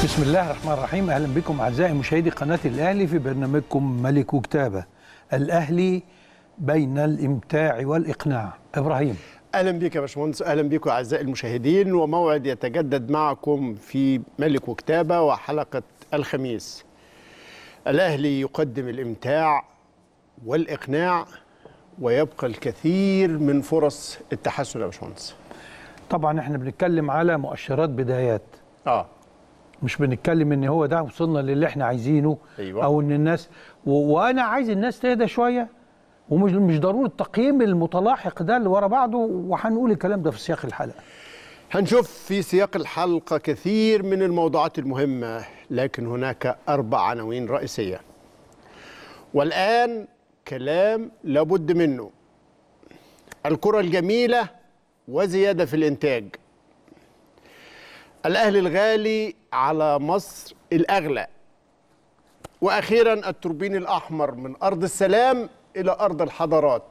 بسم الله الرحمن الرحيم اهلا بكم اعزائي مشاهدي قناه الاهلي في برنامجكم ملك وكتابه الاهلي بين الامتاع والاقناع ابراهيم اهلا بك يا باشمهندس اهلا بكم اعزائي المشاهدين وموعد يتجدد معكم في ملك وكتابه وحلقه الخميس الاهلي يقدم الامتاع والاقناع ويبقى الكثير من فرص التحسن يا باشمهندس طبعا احنا بنتكلم على مؤشرات بدايات اه مش بنتكلم ان هو ده وصلنا للي احنا عايزينه أيوة. او ان الناس و... وانا عايز الناس تهدى شويه ومش مش ضروري التقييم المتلاحق ده اللي ورا بعضه وهنقول الكلام ده في سياق الحلقه هنشوف في سياق الحلقه كثير من الموضوعات المهمه لكن هناك اربع عناوين رئيسيه والان كلام لابد منه الكره الجميله وزياده في الانتاج الاهلي الغالي على مصر الاغلى واخيرا التوربين الاحمر من ارض السلام الى ارض الحضارات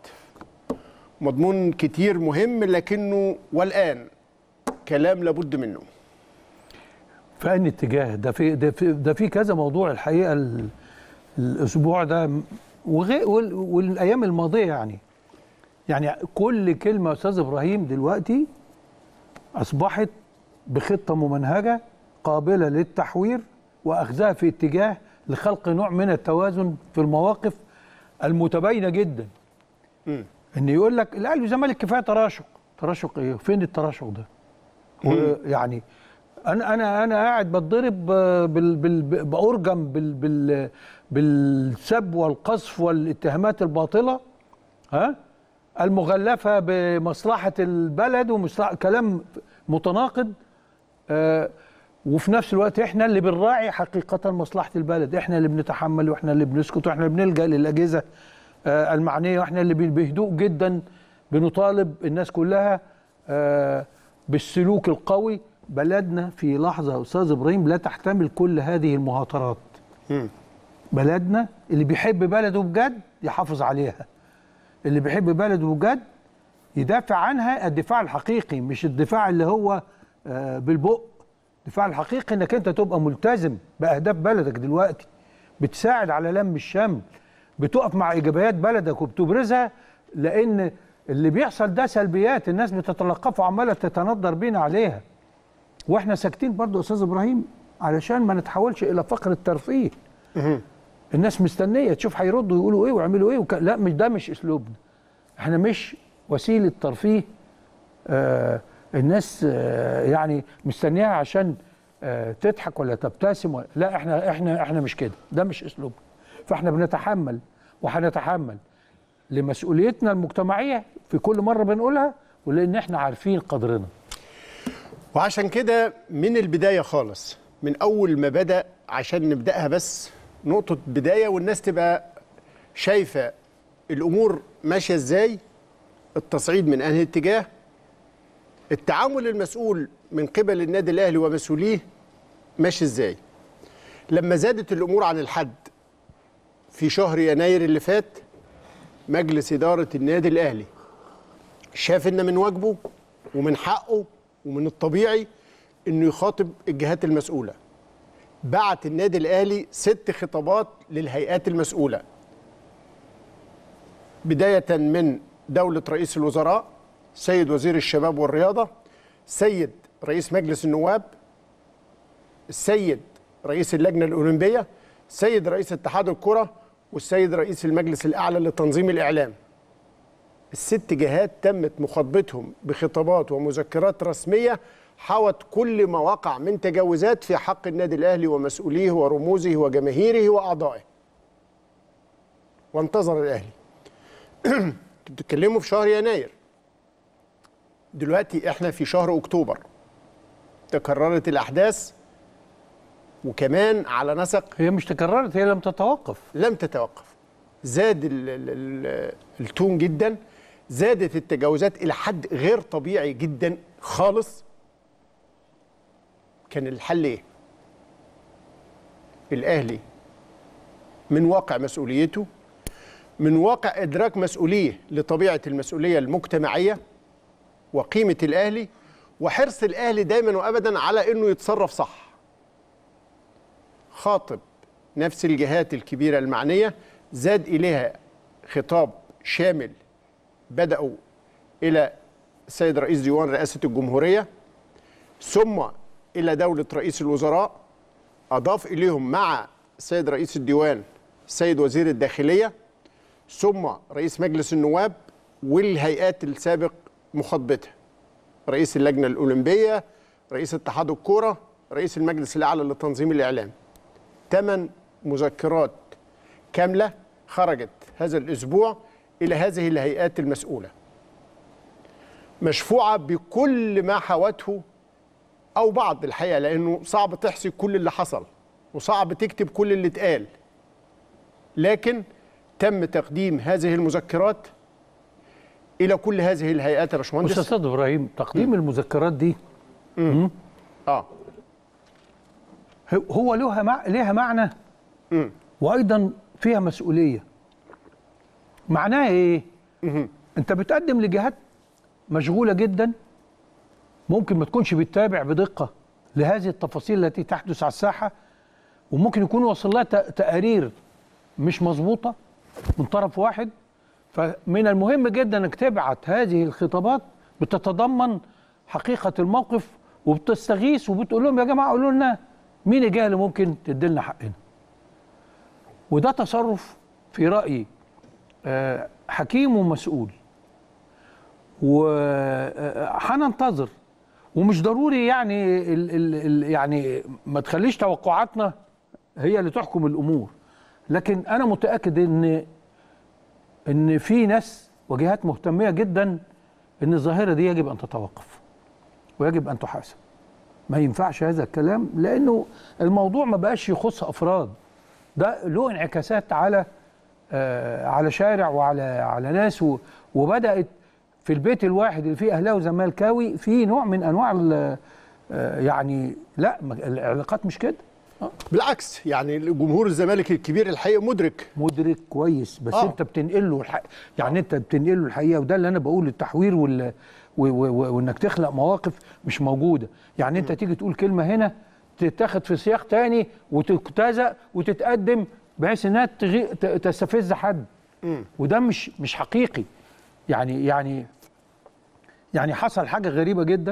مضمون كتير مهم لكنه والان كلام لابد منه في أي اتجاه ده في ده في, ده في كذا موضوع الحقيقه ال... الاسبوع ده وغي... وال... والايام الماضيه يعني يعني كل كلمه يا استاذ ابراهيم دلوقتي اصبحت بخطه ممنهجه قابله للتحوير واخذها في اتجاه لخلق نوع من التوازن في المواقف المتباينه جدا مم. ان يقول لك الاهلي والزمالك كفايه تراشق تراشق ايه فين التراشق ده هو يعني انا انا انا قاعد بتضرب بال بال بارجم بال بال بالسب والقذف والاتهامات الباطله ها المغلفه بمصلحه البلد ومصلحه كلام متناقض آه وفي نفس الوقت احنا اللي بنراعي حقيقه مصلحه البلد احنا اللي بنتحمل واحنا اللي بنسكت واحنا اللي بنلجا للاجهزه آه المعنيه واحنا اللي بهدوء جدا بنطالب الناس كلها آه بالسلوك القوي بلدنا في لحظه يا استاذ ابراهيم لا تحتمل كل هذه المهاترات مم. بلدنا اللي بيحب بلده بجد يحافظ عليها اللي بيحب بلده بجد يدافع عنها الدفاع الحقيقي مش الدفاع اللي هو آه بالبق الدفاع الحقيقي انك انت تبقى ملتزم باهداف بلدك دلوقتي بتساعد على لم الشمل بتقف مع ايجابيات بلدك وبتبرزها لان اللي بيحصل ده سلبيات الناس بتتلقفها وعماله تتندر بينا عليها واحنا ساكتين برضو يا استاذ ابراهيم علشان ما نتحولش الى فقر الترفيه الناس مستنيه تشوف هيردوا يقولوا ايه ويعملوا ايه وك... لا مش ده مش اسلوبنا احنا مش وسيله ترفيه آه الناس آه يعني مستنياها عشان آه تضحك ولا تبتسم ولا لا احنا احنا احنا مش كده ده مش اسلوبنا فاحنا بنتحمل وهنتحمل لمسؤوليتنا المجتمعيه في كل مره بنقولها ولان احنا عارفين قدرنا وعشان كده من البدايه خالص من اول ما بدا عشان نبداها بس نقطه بدايه والناس تبقى شايفه الامور ماشيه ازاي التصعيد من انهي اتجاه التعامل المسؤول من قبل النادي الاهلي ومسؤوليه ماشي ازاي لما زادت الامور عن الحد في شهر يناير اللي فات مجلس اداره النادي الاهلي شاف ان من واجبه ومن حقه ومن الطبيعي انه يخاطب الجهات المسؤوله بعت النادي الاهلي ست خطابات للهيئات المسؤوله بدايه من دوله رئيس الوزراء سيد وزير الشباب والرياضه سيد رئيس مجلس النواب السيد رئيس اللجنه الاولمبيه سيد رئيس اتحاد الكره والسيد رئيس المجلس الاعلى لتنظيم الاعلام الست جهات تمت مخاطبتهم بخطابات ومذكرات رسميه حوت كل ما وقع من تجاوزات في حق النادي الاهلي ومسؤوليه ورموزه وجماهيره واعضائه. وانتظر الاهلي. انتوا بتتكلموا في شهر يناير. دلوقتي احنا في شهر اكتوبر. تكررت الاحداث وكمان على نسق هي مش تكررت هي لم تتوقف لم تتوقف. زاد ال ال ال التون جدا زادت التجاوزات الى حد غير طبيعي جدا خالص كان الحل ايه الاهلي من واقع مسؤوليته من واقع ادراك مسؤوليه لطبيعه المسؤوليه المجتمعيه وقيمه الاهلي وحرص الاهلي دايما وابدا على انه يتصرف صح خاطب نفس الجهات الكبيره المعنيه زاد اليها خطاب شامل بداوا الى السيد رئيس ديوان رئاسه الجمهوريه ثم الى دوله رئيس الوزراء اضاف اليهم مع السيد رئيس الديوان السيد وزير الداخليه ثم رئيس مجلس النواب والهيئات السابق مخاطبتها رئيس اللجنه الاولمبيه رئيس اتحاد الكوره رئيس المجلس الاعلى لتنظيم الاعلام ثمان مذكرات كامله خرجت هذا الاسبوع الى هذه الهيئات المسؤوله مشفوعه بكل ما حوته او بعض الحقيقه لانه صعب تحصي كل اللي حصل وصعب تكتب كل اللي اتقال لكن تم تقديم هذه المذكرات الى كل هذه الهيئات يا باشمهندس استاذ ابراهيم تقديم المذكرات دي اه هو لها مع... ليها معنى مم. وايضا فيها مسؤوليه معناها ايه انت بتقدم لجهات مشغوله جدا ممكن ما تكونش بتتابع بدقه لهذه التفاصيل التي تحدث على الساحه وممكن يكون وصل لها ت- تقارير مش مظبوطه من طرف واحد فمن المهم جدا انك تبعت هذه الخطابات بتتضمن حقيقه الموقف وبتستغيث وبتقول لهم يا جماعه قولوا لنا مين الجهه اللي ممكن تدي لنا حقنا وده تصرف في رايي آه، حكيم ومسؤول وهننتظر ومش ضروري يعني ال ال ال يعني ما تخليش توقعاتنا هي اللي تحكم الامور لكن انا متاكد ان ان في ناس وجهات مهتميه جدا ان الظاهره دي يجب ان تتوقف ويجب ان تحاسب ما ينفعش هذا الكلام لانه الموضوع ما بقاش يخص افراد ده له انعكاسات على آه على شارع وعلى على ناس و- وبدات في البيت الواحد اللي فيه اهلاوي وزمالكاوي في نوع من انواع ال- آه يعني لا ما- العلاقات مش كده آه، بالعكس يعني جمهور الزمالك الكبير الحقيقه مدرك مدرك كويس بس آه. آه. انت بتنقل له الحق يعني انت بتنقل له الحقيقه وده اللي انا بقول التحوير وال و- و- و- وانك تخلق مواقف مش موجوده يعني انت تيجي تقول كلمه هنا تتاخد في سياق تاني وتجتزأ وتتقدم بحيث انها تغي... ت- تستفز حد وده مش مش حقيقي يعني يعني يعني حصل حاجه غريبه جدا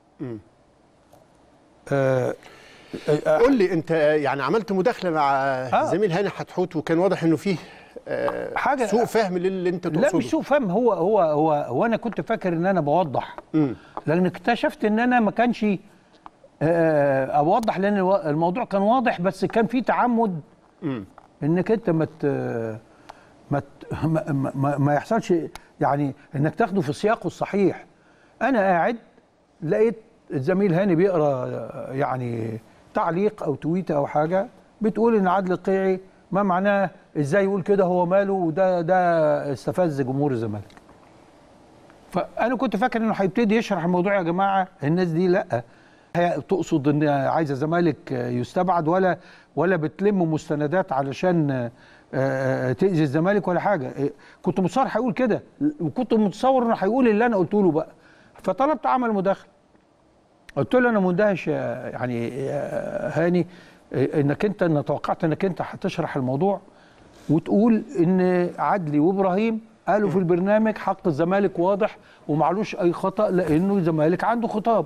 آه آه قول لي انت يعني عملت مداخله مع الزميل هاني حتحوت وكان واضح انه فيه آه، حاجة- سوء فهم للي انت تقصده لا مش سوء فهم هو هو هو هو انا كنت فاكر ان انا بوضح مم. لان اكتشفت ان انا ما كانش آه، اوضح لان الو- الموضوع كان واضح بس كان في تعمد مم. انك انت ما ت- ما ت- ما, ما, ما- ما يحصلش يعني انك تاخده في سياقه الصحيح انا قاعد لقيت الزميل هاني بيقرا آه، يعني تعليق او تويته او حاجه بتقول ان عادل القيعي ما معناه ازاي يقول كده هو ماله وده ده استفز جمهور الزمالك فانا كنت فاكر انه هيبتدي يشرح الموضوع يا جماعه الناس دي لا هي تقصد ان عايزه الزمالك يستبعد ولا ولا بتلم مستندات علشان آه، آه، تاذي الزمالك ولا حاجه إيه، كنت متصور هيقول كده وكنت متصور انه هيقول اللي انا قلته له بقى فطلبت عمل مداخله قلت له انا مندهش يا- يعني يا هاني إيه، انك انت انا توقعت انك انت هتشرح الموضوع وتقول ان عدلي وابراهيم قالوا في البرنامج حق الزمالك واضح ومعلوش اي خطا لانه الزمالك عنده خطاب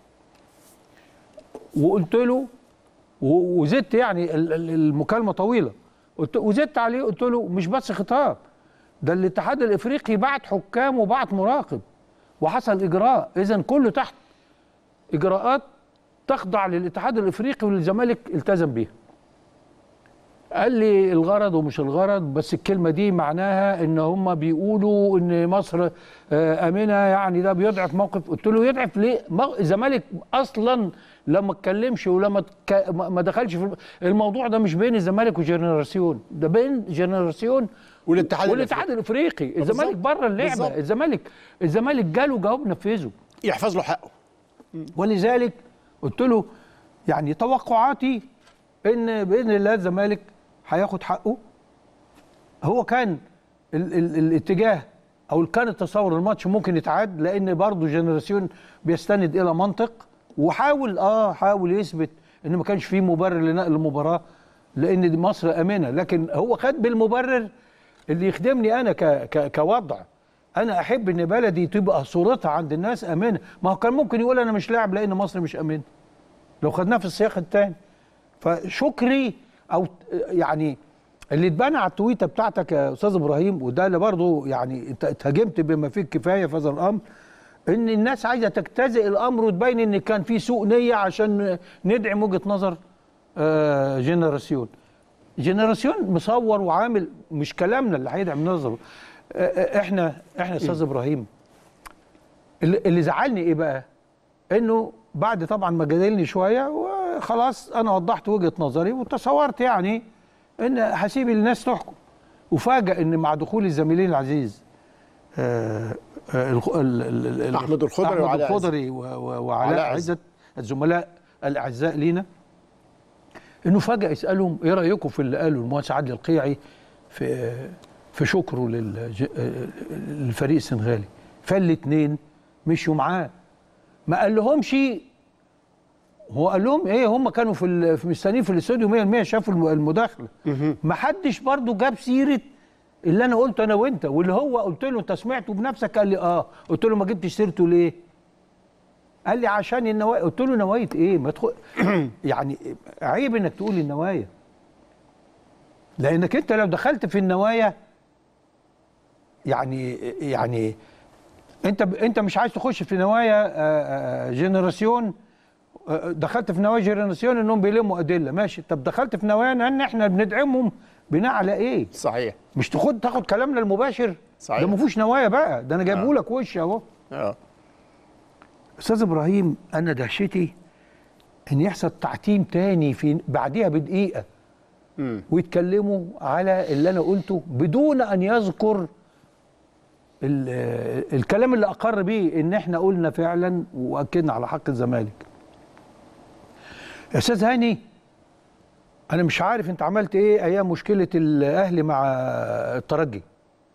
وقلت له و- وزدت يعني ال- ال- المكالمه طويله قلت وزدت عليه قلت له مش بس خطاب ده الاتحاد الافريقي بعت حكام وبعت مراقب وحصل اجراء اذا كله تحت اجراءات تخضع للاتحاد الافريقي والزمالك التزم بيها قال لي الغرض ومش الغرض بس الكلمه دي معناها ان هم بيقولوا ان مصر آه، امنه يعني ده بيضعف موقف قلت له يضعف ليه مو- الزمالك اصلا لما اتكلمش ولما تك- ما ما دخلش في الم- الموضوع ده مش بين الزمالك وجنراسيون ده بين جنراسيون والاتحاد والاتحاد الافريقي الزمالك بالظبط. بره اللعبه بالظبط. الزمالك الزمالك جاله جواب نفذه يحفظ له حقه ولذلك قلت له يعني توقعاتي ان باذن الله الزمالك هياخد حقه هو كان ال ال الاتجاه او كان التصور الماتش ممكن يتعاد لان برضه جنراسيون بيستند الى منطق وحاول اه حاول يثبت ان ما كانش فيه مبرر لنقل المباراه لان دي مصر امنه لكن هو خد بالمبرر اللي يخدمني انا ك ك كوضع انا احب ان بلدي تبقى صورتها عند الناس امنه ما هو كان ممكن يقول انا مش لاعب لان مصر مش امنه لو خدناه في السياق الثاني فشكري او يعني اللي اتبنى على التويته بتاعتك يا استاذ ابراهيم وده اللي برضه يعني انت اتهاجمت بما فيه الكفايه في هذا الامر ان الناس عايزه تجتزئ الامر وتبين ان كان في سوء نيه عشان ندعم وجهه نظر آه، جنراسيون جنراسيون مصور وعامل مش كلامنا اللي هيدعم نظره آه، آه، احنا احنا استاذ ابراهيم اللي اللي زعلني ايه بقى انه بعد طبعا ما جادلني شويه وخلاص انا وضحت وجهه نظري وتصورت يعني ان هسيب الناس تحكم وفاجئ ان مع دخول الزميلين العزيز آه، آه، الخ- ال- ال- ال- أحمد الخضري احمد وعلاء عزت. الخضري و- و- وعلاء وعلاء عزت. عزت الزملاء الاعزاء لينا انه فجاه يسالهم ايه رايكم في اللي قاله المهندس عادل القيعي في في شكره للج- للفريق السنغالي فالاثنين مشوا معاه ما قال لهمش هو قال لهم ايه هم كانوا في ال- في مستنيين في الاستوديو 100% شافوا الم- المداخله ما حدش برضو جاب سيره اللي انا قلته انا وانت واللي هو قلت له انت سمعته بنفسك قال لي اه قلت له ما جبتش سيرته ليه قال لي عشان النوايا قلت له نوايا ايه ما تدخل يعني عيب انك تقول النوايا لانك انت لو دخلت في النوايا يعني يعني انت انت مش عايز تخش في نوايا آه، آه، جنراسيون آه، دخلت في نوايا جنراسيون انهم بيلموا ادله ماشي طب دخلت في نوايا ان احنا بندعمهم بناء على ايه صحيح مش تاخد تاخد كلامنا المباشر صحيح. ده ما فيهوش نوايا بقى ده انا جايبه لك وش اهو اه استاذ ابراهيم انا دهشتي ان يحصل تعتيم تاني في بعديها بدقيقه مم. ويتكلموا على اللي انا قلته بدون ان يذكر ال- الكلام اللي اقر بيه ان احنا قلنا فعلا واكدنا على حق الزمالك يا استاذ هاني انا مش عارف انت عملت ايه ايام مشكله الاهلي مع الترجي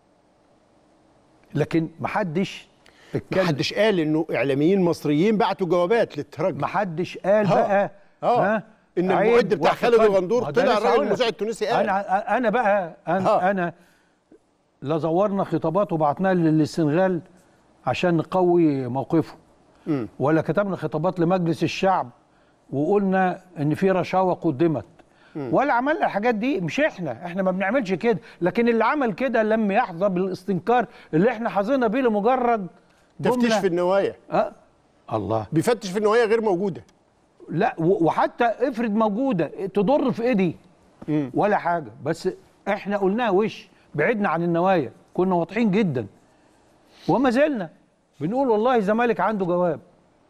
لكن محدش اتكلم محدش قال انه اعلاميين مصريين بعتوا جوابات للترجي محدش قال ها. بقى اه ان عيب المعد بتاع خالد واحتقان. الغندور ما ده طلع لسه الراجل هقول لك. المذيع التونسي قال انا انا بقى انا ها. انا لا زورنا خطابات وبعتناها للسنغال عشان نقوي موقفه مم. ولا كتبنا خطابات لمجلس الشعب وقلنا ان في رشاوى قدمت ولا عملنا الحاجات دي مش احنا احنا ما بنعملش كده لكن اللي عمل كده لم يحظى بالاستنكار اللي احنا حظينا بيه لمجرد تفتيش جملة. في النوايا أه؟ الله بيفتش في النوايا غير موجوده لا و- وحتى افرض موجوده تضر في ايدي مم. ولا حاجه بس احنا قلناها وش بعدنا عن النوايا كنا واضحين جدا وما زلنا بنقول والله الزمالك عنده جواب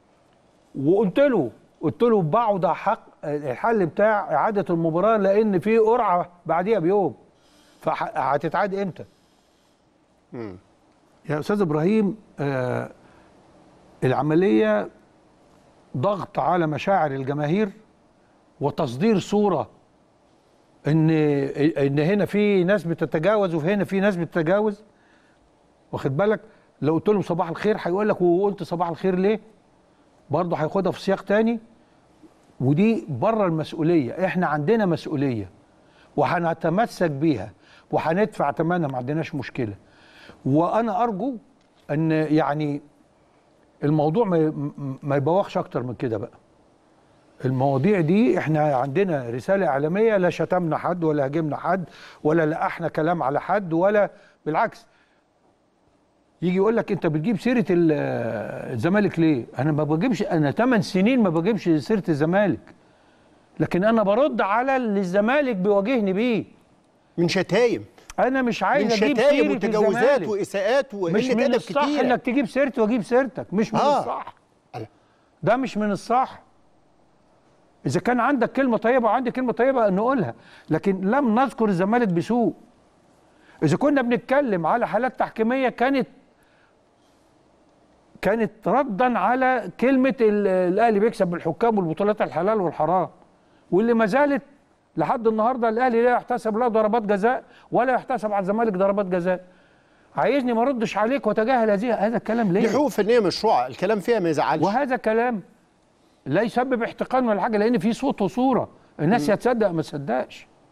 وقلت له قلت له بعد حق الحل بتاع اعاده المباراه لان في قرعه بعديها بيوم فهتتعاد امتى؟ مم. يا استاذ ابراهيم آه العمليه ضغط على مشاعر الجماهير وتصدير صوره ان ان هنا في ناس بتتجاوز وهنا في ناس بتتجاوز واخد بالك لو قلت لهم صباح الخير هيقول لك وقلت صباح الخير ليه برضه هياخدها في سياق تاني ودي بره المسؤوليه احنا عندنا مسؤوليه وهنتمسك بيها وهندفع ثمنها ما عندناش مشكله وانا ارجو ان يعني الموضوع ما ي- ما يبوخش اكتر من كده بقى المواضيع دي احنا عندنا رساله اعلاميه لا شتمنا حد ولا هاجمنا حد ولا لقحنا كلام على حد ولا بالعكس يجي يقول لك انت بتجيب سيره ال- الزمالك ليه انا ما بجيبش انا 8 سنين ما بجيبش سيره الزمالك لكن انا برد على اللي الزمالك بيواجهني بيه من شتايم انا مش من عايز اجيب شتايم سيره وتجاوزات الزمالك واساءات مش وقله من ادب الصح كتير انك تجيب سيرتي واجيب سيرتك مش من آه. الصح ألا. ده مش من الصح اذا كان عندك كلمه طيبه وعندي كلمه طيبه نقولها لكن لم نذكر الزمالك بسوء اذا كنا بنتكلم على حالات تحكيميه كانت كانت ردا على كلمه ال- الاهلي بيكسب بالحكام والبطولات الحلال والحرام واللي ما زالت لحد النهارده الاهلي لا يحتسب لا ضربات جزاء ولا يحتسب على الزمالك ضربات جزاء عايزني ما اردش عليك واتجاهل هذه هذا الكلام دي ليه حقوق فنيه مشروعه الكلام فيها ما يزعلش وهذا كلام لا يسبب احتقان ولا حاجه لان في صوت وصوره الناس يا تصدق ما تصدقش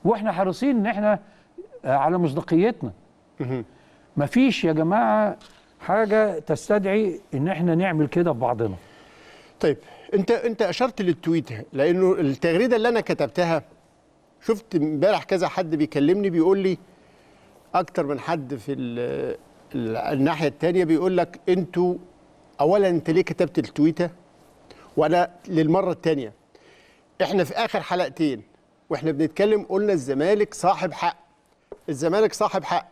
واحنا حريصين ان احنا آه، على مصداقيتنا مفيش يا جماعه حاجه تستدعي ان احنا نعمل كده في بعضنا طيب انت انت اشرت للتويت لانه التغريده اللي انا كتبتها شفت امبارح كذا حد بيكلمني بيقول لي اكتر من حد في ال- ال- الناحيه الثانيه بيقول لك انتوا اولا انت ليه كتبت التويته وانا للمره الثانيه احنا في اخر حلقتين واحنا بنتكلم قلنا الزمالك صاحب حق الزمالك صاحب حق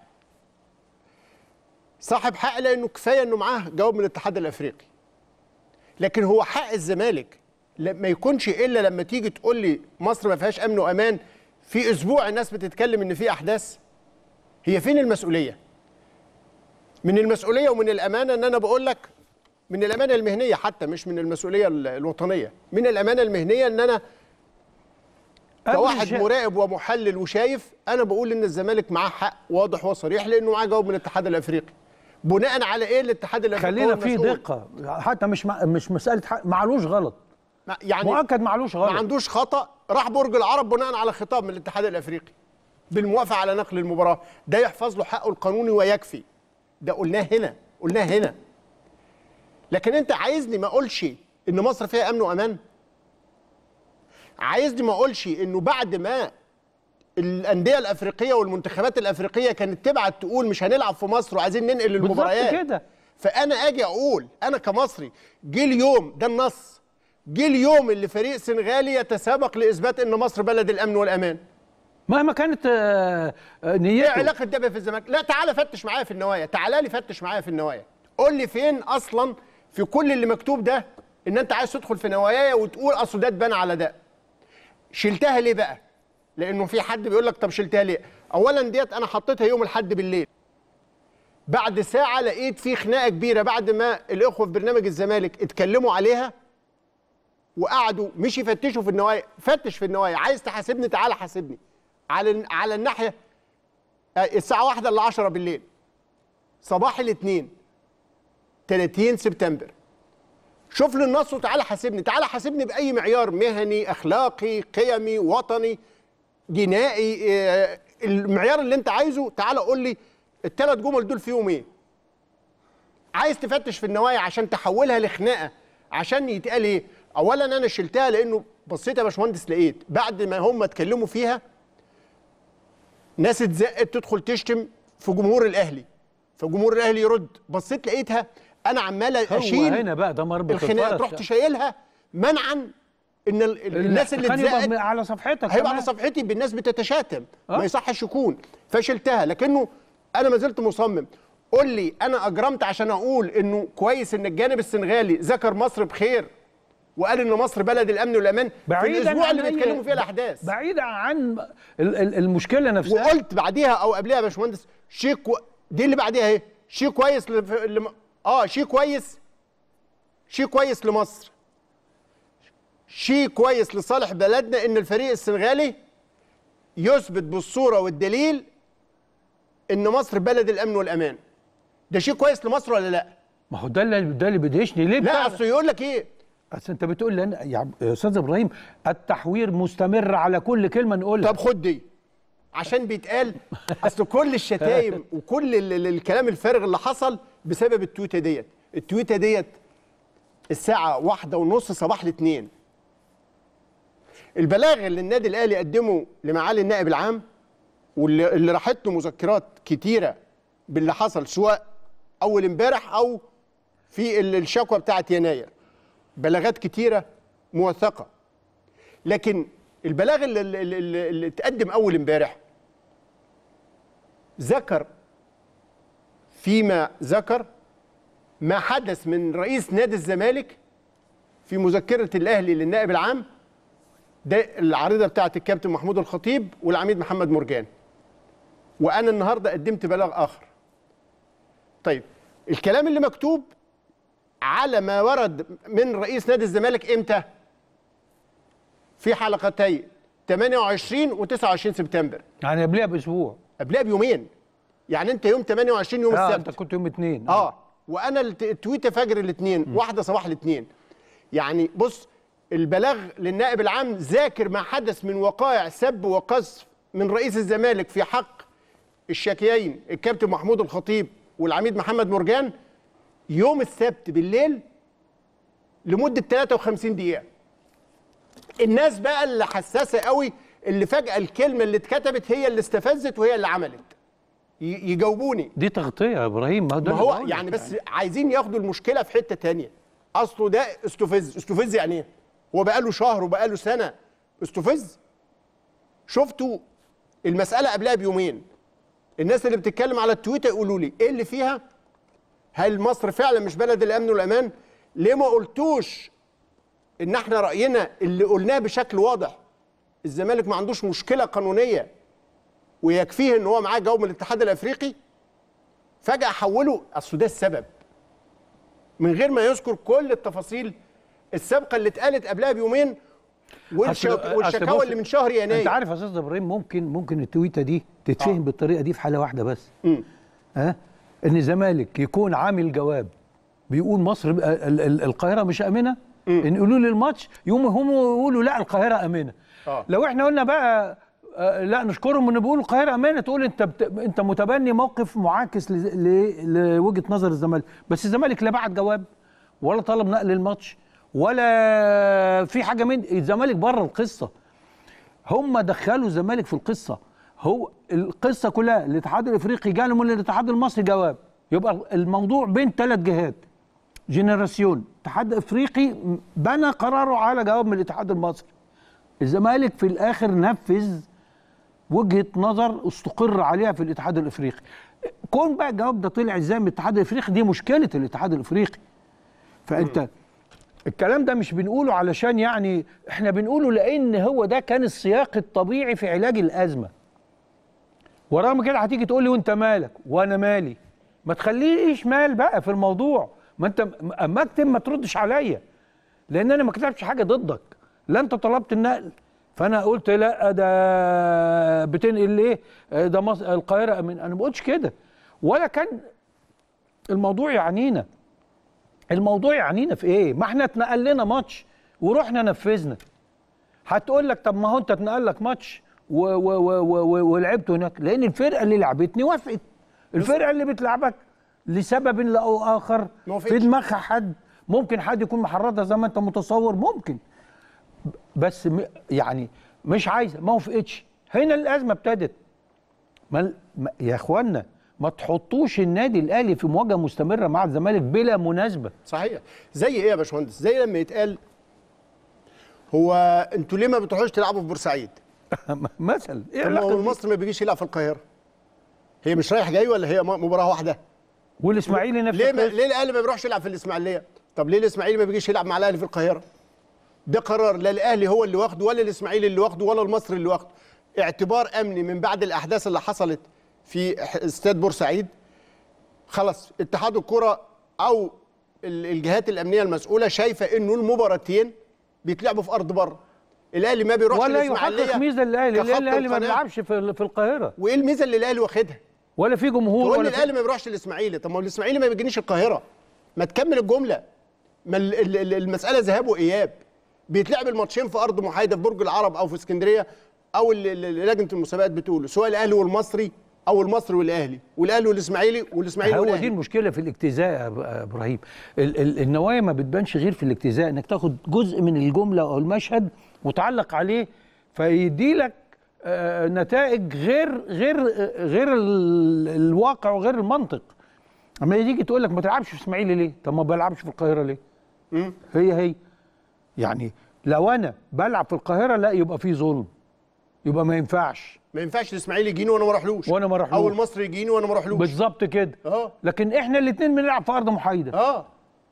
صاحب حق لانه كفايه انه معاه جواب من الاتحاد الافريقي لكن هو حق الزمالك ما يكونش الا لما تيجي تقول لي مصر ما فيهاش امن وامان في اسبوع الناس بتتكلم ان في احداث هي فين المسؤوليه من المسؤوليه ومن الامانه ان انا بقول لك من الامانه المهنيه حتى مش من المسؤوليه ال- الوطنيه من الامانه المهنيه ان انا قبل كواحد شيء- مراقب ومحلل وشايف انا بقول ان الزمالك معاه حق واضح وصريح لانه معاه جواب من الاتحاد الافريقي بناء على ايه الاتحاد الافريقي خلينا هو في المسؤول؟ دقه حتى مش مع مش مساله حق معلوش غلط ما- يعني مؤكد معلوش ما غلط عندوش خطا راح برج العرب بناء على خطاب من الاتحاد الافريقي بالموافقه على نقل المباراه ده يحفظ له حقه القانوني ويكفي ده قلناه هنا قلناه هنا لكن انت عايزني ما اقولش ان مصر فيها امن وامان عايزني ما اقولش انه بعد ما الانديه الافريقيه والمنتخبات الافريقيه كانت تبعت تقول مش هنلعب في مصر وعايزين ننقل بالظبط المباريات كده فانا اجي اقول انا كمصري جه اليوم ده النص جه اليوم اللي فريق سنغالي يتسابق لاثبات ان مصر بلد الامن والامان مهما كانت آه، آه، ايه نيته علاقه ده في الزمالك لا تعالى فتش معايا في النوايا تعالى لي فتش معايا في النوايا قول لي فين اصلا في كل اللي مكتوب ده ان انت عايز تدخل في نواياي وتقول اصل ده اتبنى على ده شلتها ليه بقى لانه في حد بيقول لك طب شلتها ليه اولا ديت انا حطيتها يوم الاحد بالليل بعد ساعه لقيت في خناقه كبيره بعد ما الاخوه في برنامج الزمالك اتكلموا عليها وقعدوا مش يفتشوا في النوايا فتش في النوايا عايز تحاسبني تعالى حاسبني على على الناحيه آه، الساعه واحدة الا 10 بالليل صباح الاثنين 30 سبتمبر شوف لي النص وتعالى حاسبني تعالى حاسبني باي معيار مهني اخلاقي قيمي وطني جنائي آه، المعيار اللي انت عايزه تعالى قول لي الثلاث جمل دول فيهم ايه عايز تفتش في النوايا عشان تحولها لخناقه عشان يتقال ايه اولا انا شلتها لانه بصيت يا باشمهندس لقيت بعد ما هم اتكلموا فيها ناس اتزقت تدخل تشتم في جمهور الاهلي فجمهور الاهلي يرد بصيت لقيتها انا عمال هو اشيل هنا بقى ده مربط الخناقه الفرس. رحت شايلها منعا ان ال- ال- الناس اللي كان يبقى اتزقت على صفحتك هيبقى كمان. على صفحتي بالناس بتتشاتم آه. ما يصحش يكون فشلتها لكنه انا ما زلت مصمم قول لي انا اجرمت عشان اقول انه كويس ان الجانب السنغالي ذكر مصر بخير وقال ان مصر بلد الامن والامان في بعيدا الاسبوع عن اللي أي- بيتكلموا فيه الاحداث بعيدا عن ال- ال- المشكله نفسها وقلت بعديها او قبلها يا باشمهندس شيء كو... دي اللي بعديها اهي شيء كويس لف... لم... اه شيء كويس شيء كويس لمصر شيء كويس لصالح بلدنا ان الفريق السنغالي يثبت بالصوره والدليل ان مصر بلد الامن والامان ده شيء كويس لمصر ولا لا ما هو ده اللي ده اللي بيدهشني ليه لا بتاع- اصل يقول لك ايه اصل انت بتقول لي أنا- يا عم- يا استاذ ابراهيم التحوير مستمر على كل كلمه نقولها طب خد دي عشان بيتقال اصل كل الشتايم وكل ال- ال- الكلام الفارغ اللي حصل بسبب التويته ديت التويته ديت الساعه واحدة ونص صباح الاثنين البلاغ اللي النادي الاهلي قدمه لمعالي النائب العام واللي اللي راحت له مذكرات كتيره باللي حصل سواء اول امبارح او في ال- الشكوى بتاعت يناير بلاغات كتيره موثقه لكن البلاغ اللي, اللي, اللي, اللي اتقدم اول امبارح ذكر فيما ذكر ما حدث من رئيس نادي الزمالك في مذكره الاهلي للنائب العام ده العريضه بتاعت الكابتن محمود الخطيب والعميد محمد مرجان وانا النهارده قدمت بلاغ اخر طيب الكلام اللي مكتوب على ما ورد من رئيس نادي الزمالك امتى في حلقتين 28 و29 سبتمبر يعني قبلها باسبوع قبلها بيومين يعني انت يوم 28 يوم اه السبت انت كنت يوم اثنين اه وانا الت- التويته فجر الاثنين واحده صباح الاثنين يعني بص البلاغ للنائب العام ذاكر ما حدث من وقائع سب وقذف من رئيس الزمالك في حق الشكيين الكابتن محمود الخطيب والعميد محمد مرجان يوم السبت بالليل لمده 53 دقيقه الناس بقى اللي حساسه قوي اللي فجاه الكلمه اللي اتكتبت هي اللي استفزت وهي اللي عملت ي- يجاوبوني دي تغطيه يا ابراهيم ما هو ده ما اللي هو بقوله. يعني بس عايزين ياخدوا المشكله في حته تانية اصله ده استفز استفز يعني ايه هو بقاله شهر وبقاله سنه استفز شفتوا المساله قبلها بيومين الناس اللي بتتكلم على التويتر يقولوا لي ايه اللي فيها هل مصر فعلا مش بلد الامن والامان ليه ما قلتوش ان احنا راينا اللي قلناه بشكل واضح الزمالك ما عندوش مشكله قانونيه ويكفيه ان هو معاه جواب من الاتحاد الافريقي فجاه حولوا اصل ده السبب من غير ما يذكر كل التفاصيل السابقه اللي اتقالت قبلها بيومين والشو... أصل- أصل والشكاوى بص، اللي من شهر انت يناير عارف يا استاذ ابراهيم ممكن ممكن التويته دي تتفهم آه. بالطريقه دي في حاله واحده بس مم. ها ان الزمالك يكون عامل جواب بيقول مصر ال- ال- القاهره مش امنه ان يقولوا لي الماتش يوم هم يقولوا لا القاهره امنه آه. لو احنا قلنا بقى آه، لا نشكرهم ان بيقولوا القاهره امنه تقول انت بت... انت متبني موقف معاكس ل... ل... لوجهه نظر الزمالك بس الزمالك لا بعت جواب ولا طلب نقل الماتش ولا في حاجه من الزمالك بره القصه هم دخلوا الزمالك في القصه هو القصه كلها الاتحاد الافريقي جاله من الاتحاد المصري جواب يبقى الموضوع بين ثلاث جهات جنراسيون اتحاد افريقي بنى قراره على جواب من الاتحاد المصري الزمالك في الاخر نفذ وجهه نظر استقر عليها في الاتحاد الافريقي كون بقى الجواب ده طلع ازاي من الاتحاد الافريقي دي مشكله الاتحاد الافريقي فانت الكلام ده مش بنقوله علشان يعني احنا بنقوله لان هو ده كان السياق الطبيعي في علاج الازمه ورغم كده هتيجي تقول لي وانت مالك وانا مالي ما تخليش مال بقى في الموضوع ما انت اما اكتب ما تردش عليا لان انا ما كتبتش حاجه ضدك لا انت طلبت النقل فانا قلت لا ده بتنقل ليه ده مصر القاهره من انا ما قلتش كده ولا كان الموضوع يعنينا الموضوع يعنينا في ايه ما احنا اتنقل لنا ماتش ورحنا نفذنا هتقول لك طب ما هو انت اتنقل لك ماتش و- و- و- و- و- ولعبت هناك لان الفرقه اللي لعبتني وافقت الفرقه اللي بتلعبك لسبب او اخر ما وافقتش. في دماغها حد ممكن حد يكون محرضها زي ما انت متصور ممكن بس م- يعني مش عايزه ما وافقتش هنا الازمه ابتدت ما ال- ما- يا اخوانا ما تحطوش النادي الاهلي في مواجهه مستمره مع الزمالك بلا مناسبه صحيح زي ايه يا باشمهندس زي لما يتقال هو انتوا ليه ما بتروحوش تلعبوا في بورسعيد مثلا ايه طب ما هو علاقه المصري ما بيجيش يلعب في القاهره هي مش رايح جاي ولا هي م- مباراه واحده والاسماعيلي نفس ليه ما القصة. ليه الاهلي ما بيروحش يلعب في الاسماعيليه طب ليه الاسماعيلي ما بيجيش يلعب مع الاهلي في القاهره ده قرار لا الاهلي هو اللي واخده ولا الاسماعيلي اللي واخده ولا المصري اللي واخده اعتبار امني من بعد الاحداث اللي حصلت في ح- استاد بورسعيد خلاص اتحاد الكره او ال- الجهات الامنيه المسؤوله شايفه انه المباراتين بيتلعبوا في ارض بره الاهلي ما بيروحش ولا الاسماعيليه يحقق ميزه للاهلي كخط لان الاهلي ما القناة. بيلعبش في في القاهره وايه الميزه اللي الاهلي واخدها ولا في جمهور تقول لي ولا في الاهلي ما بيروحش الاسماعيلي طب ما هو الاسماعيلي ما بيجينيش القاهره ما تكمل الجمله ما ال- ال- ال- المساله ذهاب واياب بيتلعب الماتشين في ارض محايده في برج العرب او في اسكندريه او ال- ال- ال- لجنه المسابقات بتقوله سواء الاهلي والمصري او المصري والاهلي والاهلي والاسماعيلي والاسماعيلي هو دي والاهلي المشكله في الاجتزاء يا أب- يا ابراهيم ال- ال- النوايا ما بتبانش غير في الاجتزاء انك تاخد جزء من الجمله او المشهد وتعلق عليه فيدي لك آه، نتائج غير غير آه، غير ال- الواقع وغير المنطق اما يجي تقول لك ما تلعبش في اسماعيلي ليه طب ما بلعبش في القاهره ليه مم. هي هي يعني لو انا بلعب في القاهره لا يبقى في ظلم يبقى ما ينفعش ما ينفعش الاسماعيلي يجيني وانا ما اروحلوش وأنا ما أروحلوش. او المصري يجيني وانا ما اروحلوش بالظبط كده اه لكن احنا الاثنين بنلعب في ارض محايده اه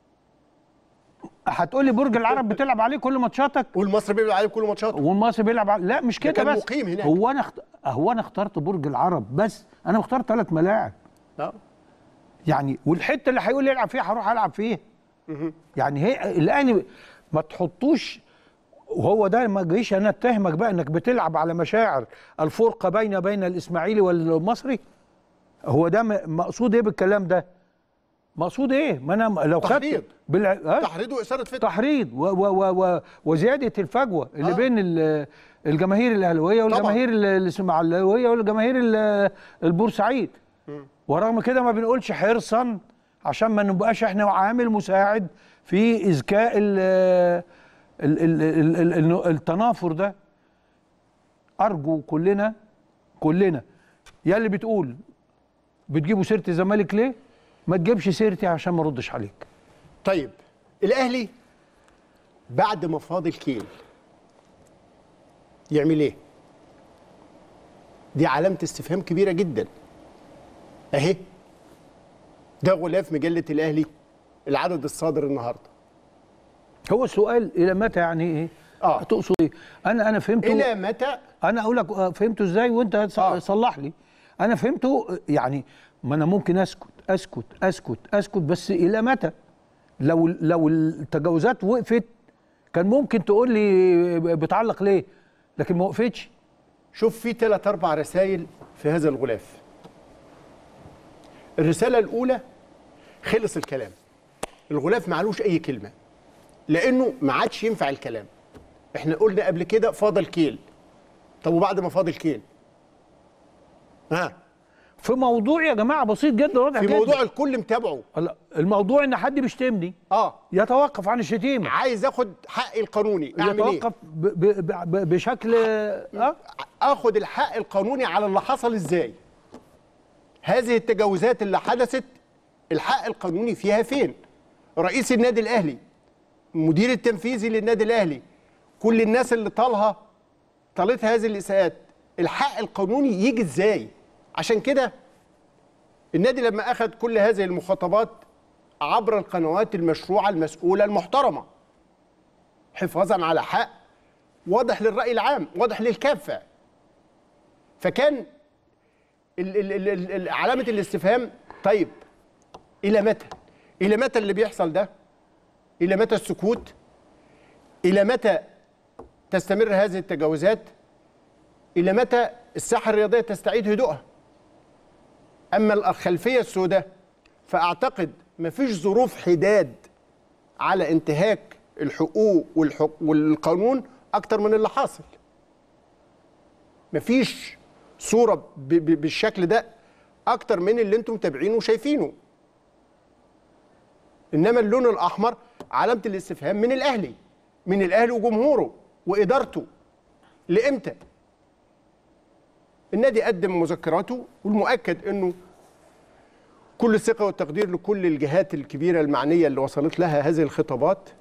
هتقول لي برج العرب بتلعب عليه كل ماتشاتك والمصري بيلعب عليه كل ماتشاته والمصري بيلعب على... لا مش كده كان بس مقيم هناك. هو انا اخت... هو انا اخترت برج العرب بس انا مختار ثلاث ملاعب اه يعني والحته اللي هيقول لي العب فيها هروح العب فيها يعني هي الاهلي ما تحطوش وهو ده ما جيش انا اتهمك بقى انك بتلعب على مشاعر الفرقه بين بين الاسماعيلي والمصري هو ده م- مقصود ايه بالكلام ده مقصود ايه ما انا لو تحريض. خدت بالع... ها؟ تحريض واثاره فتنه تحريض و و و و وزياده الفجوه اللي آه. آه. بين ال- الجماهير الاهلاويه والجماهير ال- الاسماعيلاويه والجماهير ال- البورسعيد ورغم كده ما بنقولش حرصا عشان ما نبقاش احنا عامل مساعد في اذكاء ال ال ال ال ال ال التنافر ده ارجو كلنا كلنا يا اللي بتقول بتجيبوا سيره الزمالك ليه ما تجيبش سيرتي عشان ما اردش عليك طيب الاهلي بعد ما فاض الكيل يعمل ايه دي علامه استفهام كبيره جدا اهي ده غلاف مجله الاهلي العدد الصادر النهارده هو السؤال الى متى يعني ايه آه. تقصد ايه انا انا فهمته الى متى انا اقول لك آه، فهمته ازاي وانت ص- آه. صلح لي انا فهمته آه، يعني ما انا ممكن اسكت اسكت اسكت اسكت بس الى متى لو لو التجاوزات وقفت كان ممكن تقول لي بتعلق ليه لكن ما وقفتش شوف في ثلاث اربع رسائل في هذا الغلاف الرساله الاولى خلص الكلام الغلاف معلوش اي كلمه لانه ما عادش ينفع الكلام احنا قلنا قبل كده فاضل كيل طب وبعد ما فاضل كيل ها في موضوع يا جماعه بسيط جدا واضح في جدا موضوع الكل متابعه لا، الموضوع ان حد بيشتمني اه يتوقف عن الشتيمه عايز اخد حقي القانوني اعمل ايه يتوقف ب ب ب بشكل اه اخد الحق القانوني على اللي حصل ازاي هذه التجاوزات اللي حدثت الحق القانوني فيها فين رئيس النادي الاهلي المدير التنفيذي للنادي الاهلي كل الناس اللي طالها طالتها هذه الاساءات الحق القانوني يجي ازاي عشان كده النادي لما اخذ كل هذه المخاطبات عبر القنوات المشروعه المسؤوله المحترمه حفاظا على حق واضح للرأي العام واضح للكافة فكان ال ال ال ال ال علامة الاستفهام طيب إلى متى إلى متى اللي بيحصل ده إلى متى السكوت إلى متى تستمر هذه التجاوزات إلى متى الساحة الرياضية تستعيد هدوءها أما الخلفية السوداء فأعتقد مفيش ظروف حداد على انتهاك الحقوق والحق والقانون اكتر من اللي حاصل مفيش صوره ب- ب- بالشكل ده اكتر من اللي انتم متابعينه وشايفينه انما اللون الاحمر علامه الاستفهام من الاهلي من الاهلي وجمهوره وادارته لامتى النادي قدم مذكراته والمؤكد انه كل الثقه والتقدير لكل الجهات الكبيره المعنيه اللي وصلت لها هذه الخطابات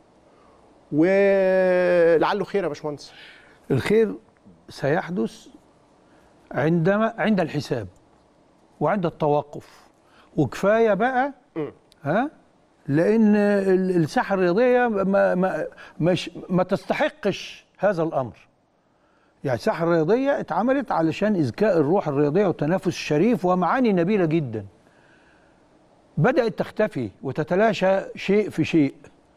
ولعله خير يا باشمهندس الخير سيحدث عندما عند الحساب وعند التوقف وكفايه بقى ها لان ال- الساحه الرياضيه ما ما مش ما تستحقش هذا الامر يعني الساحه الرياضيه اتعملت علشان اذكاء الروح الرياضيه والتنافس الشريف ومعاني نبيله جدا بدات تختفي وتتلاشى شيء في شيء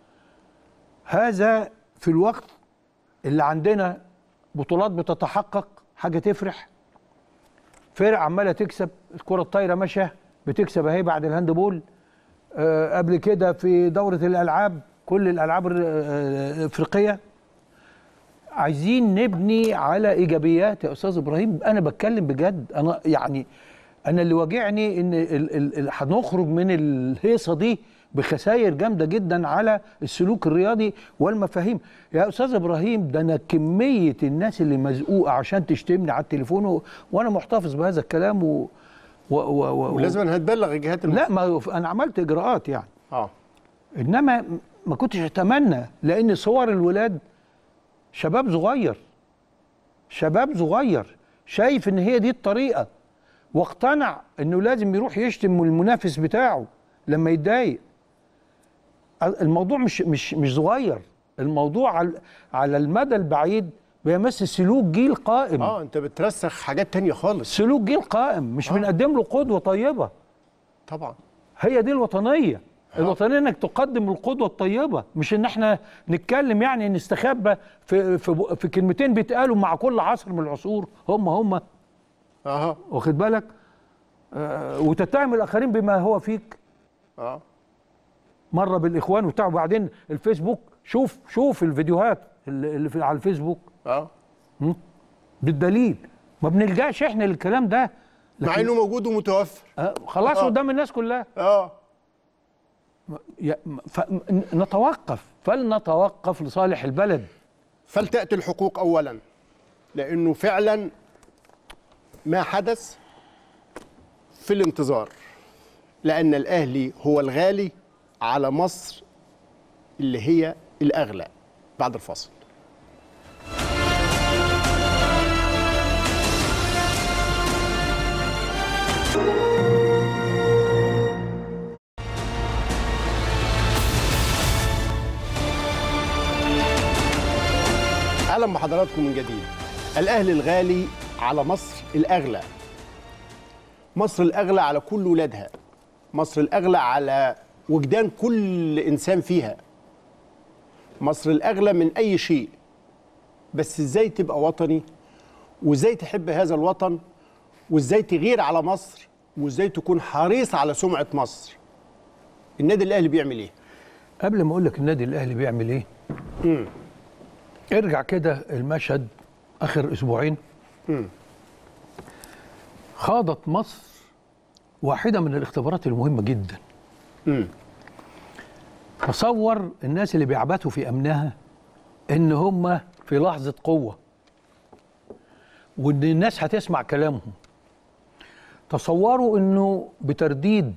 هذا في الوقت اللي عندنا بطولات بتتحقق حاجه تفرح فرق عماله تكسب الكره الطايره ماشيه بتكسب اهي بعد الهاندبول آه قبل كده في دوره الالعاب كل الالعاب الر- آه، الافريقيه عايزين نبني على ايجابيات يا استاذ ابراهيم انا بتكلم بجد انا يعني انا اللي واجعني ان ال- ال- ال- هنخرج من الهيصه دي بخسائر جامده جدا على السلوك الرياضي والمفاهيم يا استاذ ابراهيم ده انا كميه الناس اللي مزقوقه عشان تشتمني على التليفون و... وانا محتفظ بهذا الكلام و... و... و... و... ولازم هتبلغ الجهات لا ما هو انا عملت اجراءات يعني اه انما ما كنتش اتمنى لان صور الولاد شباب صغير شباب صغير شايف ان هي دي الطريقه واقتنع انه لازم يروح يشتم المنافس بتاعه لما يتضايق الموضوع مش مش مش صغير الموضوع على على المدى البعيد بيمس سلوك جيل قائم اه انت بترسخ حاجات تانية خالص سلوك جيل قائم مش آه. بنقدم له قدوه طيبه طبعا هي دي الوطنيه الوطنيه انك تقدم القدوه الطيبه مش ان احنا نتكلم يعني نستخبى في في في كلمتين بيتقالوا مع كل عصر من العصور هم هم اها واخد بالك آه وتتهم الاخرين بما هو فيك اه مره بالاخوان وبتاع وبعدين الفيسبوك شوف شوف الفيديوهات اللي اللي في على الفيسبوك اه بالدليل ما بنلجاش احنا للكلام ده مع لكن- انه موجود ومتوفر آه، خلاص آه. قدام الناس كلها اه يا- فنتوقف فلنتوقف لصالح البلد فلتأتي الحقوق أولا لأنه فعلا ما حدث في الانتظار لأن الأهلي هو الغالي على مصر اللي هي الأغلى بعد الفاصل اهلا بحضراتكم من جديد الاهلي الغالي على مصر الاغلى مصر الاغلى على كل ولادها مصر الاغلى على وجدان كل انسان فيها مصر الاغلى من اي شيء بس ازاي تبقى وطني وازاي تحب هذا الوطن وازاي تغير على مصر وازاي تكون حريص على سمعه مصر النادي الاهلي بيعمل ايه قبل ما اقول لك النادي الاهلي بيعمل ايه ارجع كده المشهد اخر اسبوعين خاضت مصر واحده من الاختبارات المهمه جدا مم. تصور الناس اللي بيعبثوا في امنها ان هم في لحظه قوه وان الناس هتسمع كلامهم تصوروا انه بترديد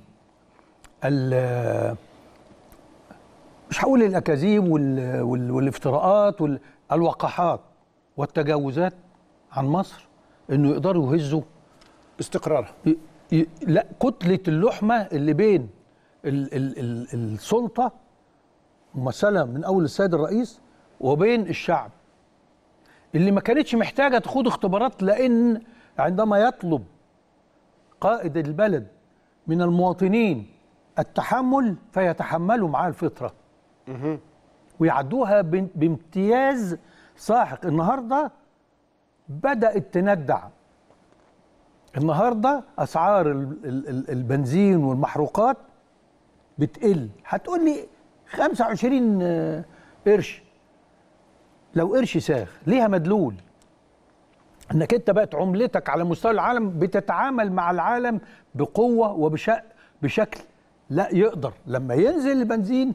ال مش هقول الاكاذيب وال وال والافتراءات والوقاحات والتجاوزات عن مصر انه يقدروا يهزوا استقرارها ي- ي- لا كتله اللحمه اللي بين ال ال ال السلطه ممثله من اول السيد الرئيس وبين الشعب اللي ما كانتش محتاجه تخوض اختبارات لان عندما يطلب قائد البلد من المواطنين التحمل فيتحملوا معاه الفطره ويعدوها بام- بامتياز ساحق النهارده بدات تندع النهارده اسعار ال- ال- ال- البنزين والمحروقات بتقل هتقول لي 25 آه، قرش لو قرش ساغ ليها مدلول انك انت بقت عملتك على مستوى العالم بتتعامل مع العالم بقوه وبشكل بشكل لا يقدر لما ينزل البنزين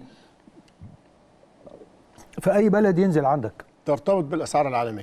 في اي بلد ينزل عندك ترتبط بالاسعار العالميه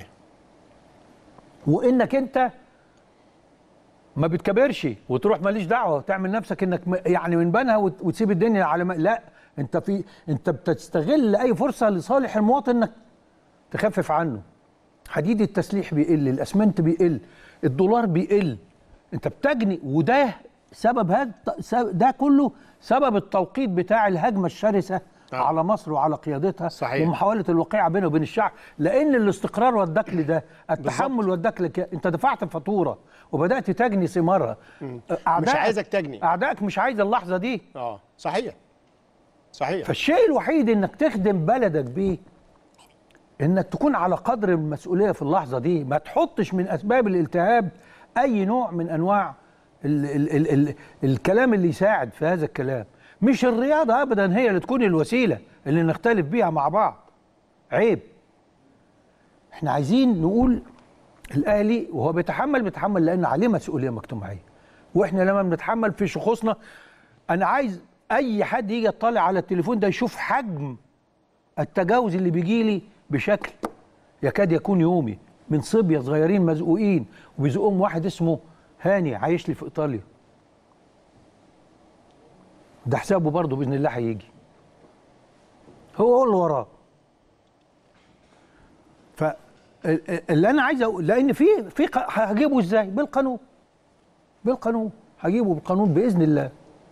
وانك انت ما بتكبرش وتروح ماليش دعوه وتعمل نفسك انك م- يعني من بنها وت- وتسيب الدنيا على ما لا انت في انت بتستغل اي فرصه لصالح المواطن انك تخفف عنه حديد التسليح بيقل الاسمنت بيقل الدولار بيقل انت بتجني وده سبب هذا ده كله سبب التوقيت بتاع الهجمه الشرسه آه. على مصر وعلى قيادتها صحيح. ومحاوله الوقيعه بينه وبين الشعب لان الاستقرار وداك لده التحمل وداك لك انت دفعت فاتوره وبدات تجني ثمارها مش عايزك تجني. اعدائك مش عايز اللحظه دي اه صحيح صحيح فالشيء الوحيد انك تخدم بلدك بيه انك تكون على قدر المسؤوليه في اللحظه دي ما تحطش من اسباب الالتهاب اي نوع من انواع ال ال ال ال الكلام اللي يساعد في هذا الكلام مش الرياضه ابدا هي اللي تكون الوسيله اللي نختلف بيها مع بعض عيب احنا عايزين نقول الاهلي وهو بيتحمل بيتحمل لان عليه مسؤوليه مجتمعيه واحنا لما بنتحمل في شخوصنا انا عايز اي حد يجي يطلع على التليفون ده يشوف حجم التجاوز اللي بيجي لي بشكل يكاد يكون يومي من صبيه صغيرين مزقوقين وبيزقهم واحد اسمه هاني عايش لي في ايطاليا ده حسابه برضه باذن الله هيجي هو هو اللي وراه فاللي انا عايز اقول لان في في ق- هجيبه ازاي بالقانون بالقانون هجيبه بالقانون باذن الله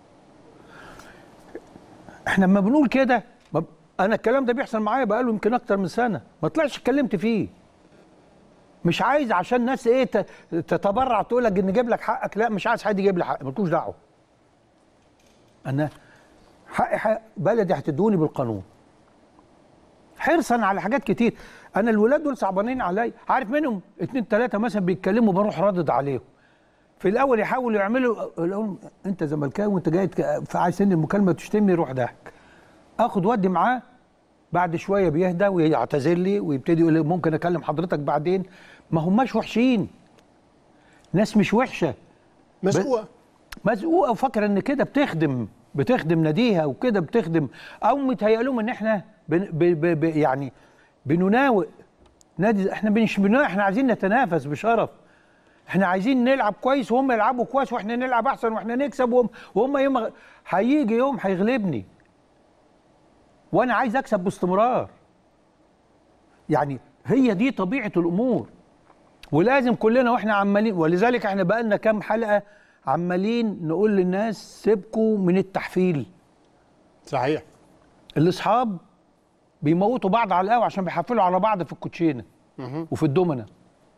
احنا لما بنقول كده ما ب- انا الكلام ده بيحصل معايا بقاله يمكن اكتر من سنه ما طلعش اتكلمت فيه مش عايز عشان الناس ايه ت- تتبرع تقول لك ان نجيب لك حقك لا مش عايز حد يجيب لي حق مالكوش دعوه انا حقي حق بلدي هتدوني بالقانون حرصا على حاجات كتير انا الولاد دول صعبانين عليا عارف منهم اتنين تلاته مثلا بيتكلموا بروح ردد عليهم في الاول يحاولوا يعملوا اقول لهم انت زملكاوي وانت جاي تك- في عايز سن المكالمه تشتمني روح ضحك اخد ودي معاه بعد شويه بيهدى ويعتذر لي ويبتدي يقول لي ممكن اكلم حضرتك بعدين ما هماش وحشين ناس مش وحشه مسؤوله مزقوقه وفاكره ان كده بتخدم بتخدم ناديها وكده بتخدم او متهيأ لهم ان احنا بن ب ب ب يعني بنناوئ نادي احنا مش بنناوئ احنا عايزين نتنافس بشرف احنا عايزين نلعب كويس وهم يلعبوا كويس واحنا نلعب احسن واحنا نكسب وهم, وهم يوم غ- هيجي يوم هيغلبني وانا عايز اكسب باستمرار يعني هي دي طبيعه الامور ولازم كلنا واحنا عمالين ولذلك احنا بقالنا كام حلقه عمالين نقول للناس سيبكوا من التحفيل صحيح الاصحاب بيموتوا بعض على القهوه عشان بيحفلوا على بعض في الكوتشينه وفي الدومنه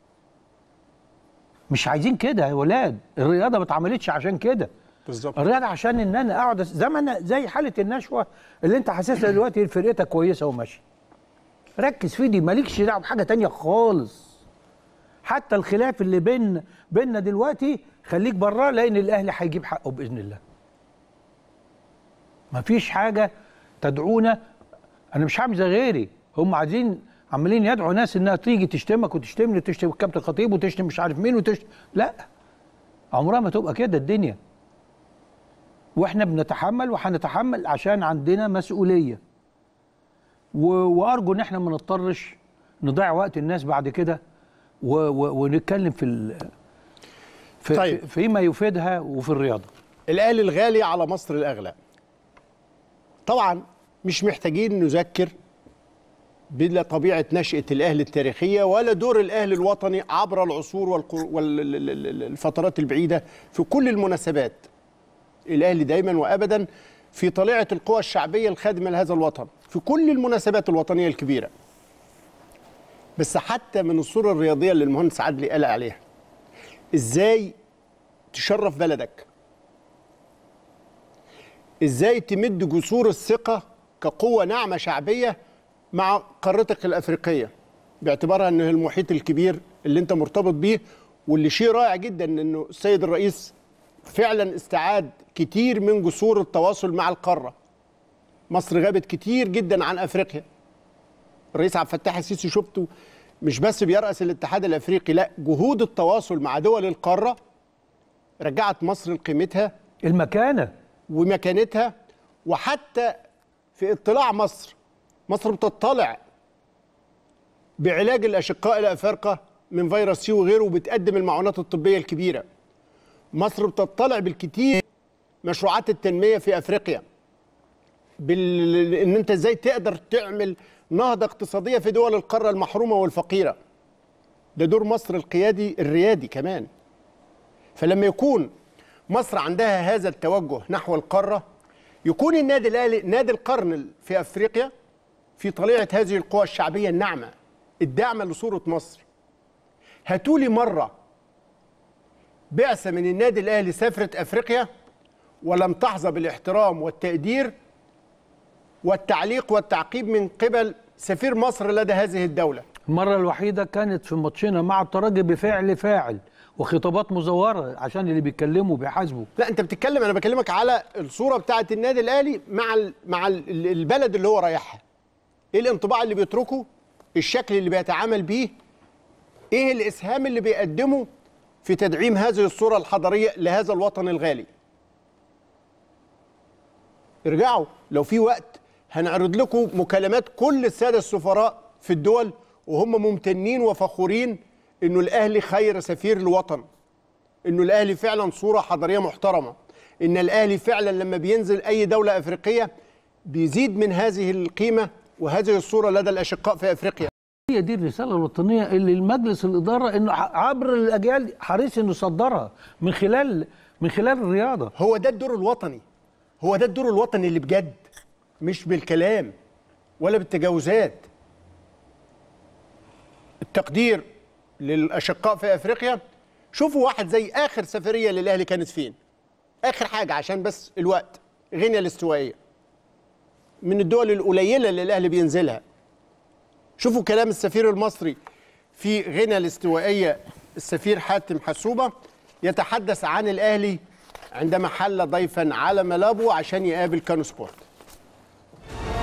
مش عايزين كده يا ولاد الرياضه ما اتعملتش عشان كده بالظبط الرياضه عشان ان انا اقعد أس- زي ما انا زي حاله النشوه اللي انت حاسسها دلوقتي فرقتك كويسه وماشيه ركز في دي مالكش دعوه بحاجه تانية خالص حتى الخلاف اللي بين بيننا دلوقتي خليك براه لان الاهلي هيجيب حقه باذن الله مفيش حاجه تدعونا انا مش هعمل زي غيري هم عايزين عمالين يدعوا ناس انها تيجي تشتمك وتشتمني وتشتم الكابتن خطيب وتشتم مش عارف مين وتشتم لا عمرها ما تبقى كده الدنيا واحنا بنتحمل وهنتحمل عشان عندنا مسؤوليه و... وارجو ان احنا ما نضطرش نضيع وقت الناس بعد كده و... و... ونتكلم في ال... في طيب. في- فيما يفيدها وفي الرياضه الاهلي الغالي على مصر الاغلى طبعا مش محتاجين نذكر بلا طبيعه نشاه الاهلي التاريخيه ولا دور الاهلي الوطني عبر العصور والفترات البعيده في كل المناسبات الاهلي دايما وابدا في طليعه القوى الشعبيه الخادمه لهذا الوطن في كل المناسبات الوطنيه الكبيره بس حتى من الصوره الرياضيه اللي المهندس عدلي قال عليها ازاي تشرف بلدك ازاي تمد جسور الثقه كقوه ناعمه شعبيه مع قارتك الافريقيه باعتبارها انه المحيط الكبير اللي انت مرتبط بيه واللي شيء رائع جدا انه السيد الرئيس فعلا استعاد كتير من جسور التواصل مع القاره مصر غابت كتير جدا عن افريقيا الرئيس عبد الفتاح السيسي شفته مش بس بيرأس الاتحاد الافريقي لا جهود التواصل مع دول القاره رجعت مصر لقيمتها المكانه ومكانتها وحتى في اطلاع مصر مصر بتطلع بعلاج الاشقاء الافارقه من فيروس سي وغيره وبتقدم المعونات الطبيه الكبيره مصر بتطلع بالكتير مشروعات التنميه في افريقيا بال... ان انت ازاي تقدر تعمل نهضه اقتصاديه في دول القاره المحرومه والفقيره ده دور مصر القيادي الريادي كمان فلما يكون مصر عندها هذا التوجه نحو القاره يكون النادي الاهلي نادي القرن في افريقيا في طليعه هذه القوى الشعبيه الناعمه الداعمه لصوره مصر هاتولي مره بعثه من النادي الاهلي سافرت افريقيا ولم تحظى بالاحترام والتقدير والتعليق والتعقيب من قبل سفير مصر لدى هذه الدوله المرة الوحيدة كانت في ماتشنا مع الترجي بفعل فاعل وخطابات مزورة عشان اللي بيتكلموا بيحاسبوا لا انت بتتكلم انا بكلمك على الصوره بتاعه النادي الاهلي مع ال مع ال البلد اللي هو رايحها ايه الانطباع اللي بيتركه الشكل اللي بيتعامل بيه ايه الاسهام اللي بيقدمه في تدعيم هذه الصوره الحضاريه لهذا الوطن الغالي ارجعوا لو في وقت هنعرض لكم مكالمات كل الساده السفراء في الدول وهم ممتنين وفخورين انه الاهلي خير سفير لوطن انه الاهلي فعلا صوره حضاريه محترمه ان الاهلي فعلا لما بينزل اي دوله افريقيه بيزيد من هذه القيمه وهذه الصوره لدى الاشقاء في افريقيا هي دي الرسالة الوطنية اللي المجلس الإدارة إنه ع- عبر الأجيال حريص إنه يصدرها من خلال من خلال الرياضة هو ده الدور الوطني هو ده الدور الوطني اللي بجد مش بالكلام ولا بالتجاوزات التقدير للاشقاء في افريقيا شوفوا واحد زي اخر سفريه للاهلي كانت فين اخر حاجه عشان بس الوقت غينيا الاستوائيه من الدول القليله اللي الاهلي بينزلها شوفوا كلام السفير المصري في غينيا الاستوائيه السفير حاتم حسوبه يتحدث عن الاهلي عندما حل ضيفا على ملابو عشان يقابل كانو سبورت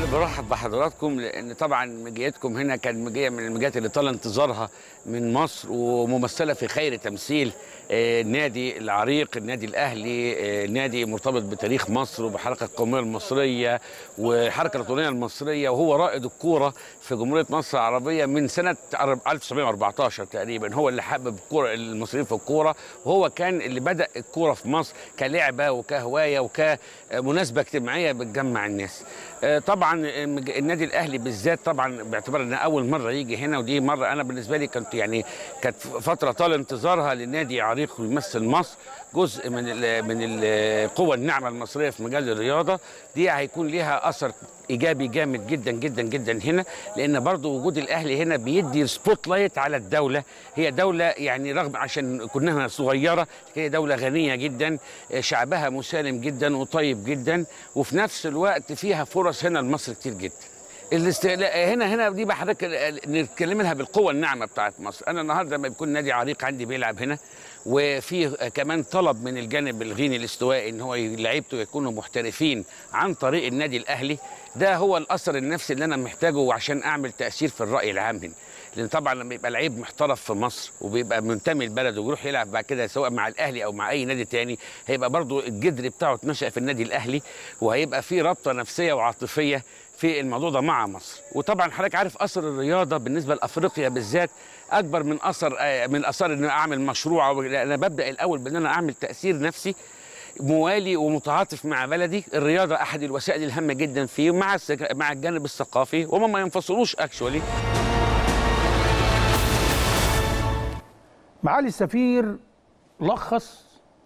برحب بحضراتكم لان طبعا مجيتكم هنا كان مجيه من المجيات اللي طال انتظارها من مصر وممثله في خير تمثيل آه، النادي العريق النادي الاهلي آه، نادي مرتبط بتاريخ مصر وبحركه القوميه المصريه والحركه الوطنيه المصريه وهو رائد الكوره في جمهوريه مصر العربيه من سنه 1914 تقريبا هو اللي حبب الكوره المصريين في الكوره وهو كان اللي بدا الكوره في مصر كلعبه وكهوايه وكمناسبه اجتماعيه بتجمع الناس آه، طبعا المج- النادي الاهلي بالذات طبعا باعتبار ان اول مره يجي هنا ودي مره انا بالنسبه لي كنت يعني كانت فتره طال انتظارها لنادي عريق يمثل مصر جزء من ال من القوى الناعمه المصريه في مجال الرياضه دي هيكون ليها اثر ايجابي جامد جدا جدا جدا هنا لان برضو وجود الاهلي هنا بيدي سبوت لايت على الدوله هي دوله يعني رغم عشان كنا صغيره هي دوله غنيه جدا شعبها مسالم جدا وطيب جدا وفي نفس الوقت فيها فرص هنا لمصر كتير جدا الاستغلاء هنا هنا دي بقى حضرتك نتكلم لها بالقوه الناعمه بتاعت مصر انا النهارده لما بيكون نادي عريق عندي بيلعب هنا وفي كمان طلب من الجانب الغيني الاستوائي ان هو لعيبته يكونوا محترفين عن طريق النادي الاهلي ده هو الاثر النفسي اللي انا محتاجه عشان اعمل تاثير في الراي العام هنا لان طبعا لما يبقى لعيب محترف في مصر وبيبقى منتمي لبلده ويروح يلعب بعد كده سواء مع الاهلي او مع اي نادي تاني هيبقى برضو الجدر بتاعه اتنشأ في النادي الاهلي وهيبقى في رابطه نفسيه وعاطفيه في الموضوع ده مع مصر وطبعا حضرتك عارف اثر الرياضه بالنسبه لافريقيا بالذات اكبر من اثر آه، من اثار ان اعمل مشروع أو- انا ببدا الاول بان انا اعمل تاثير نفسي موالي ومتعاطف مع بلدي الرياضه احد الوسائل الهامه جدا فيه مع السك... مع الجانب الثقافي وهم ما ينفصلوش اكشولي معالي السفير لخص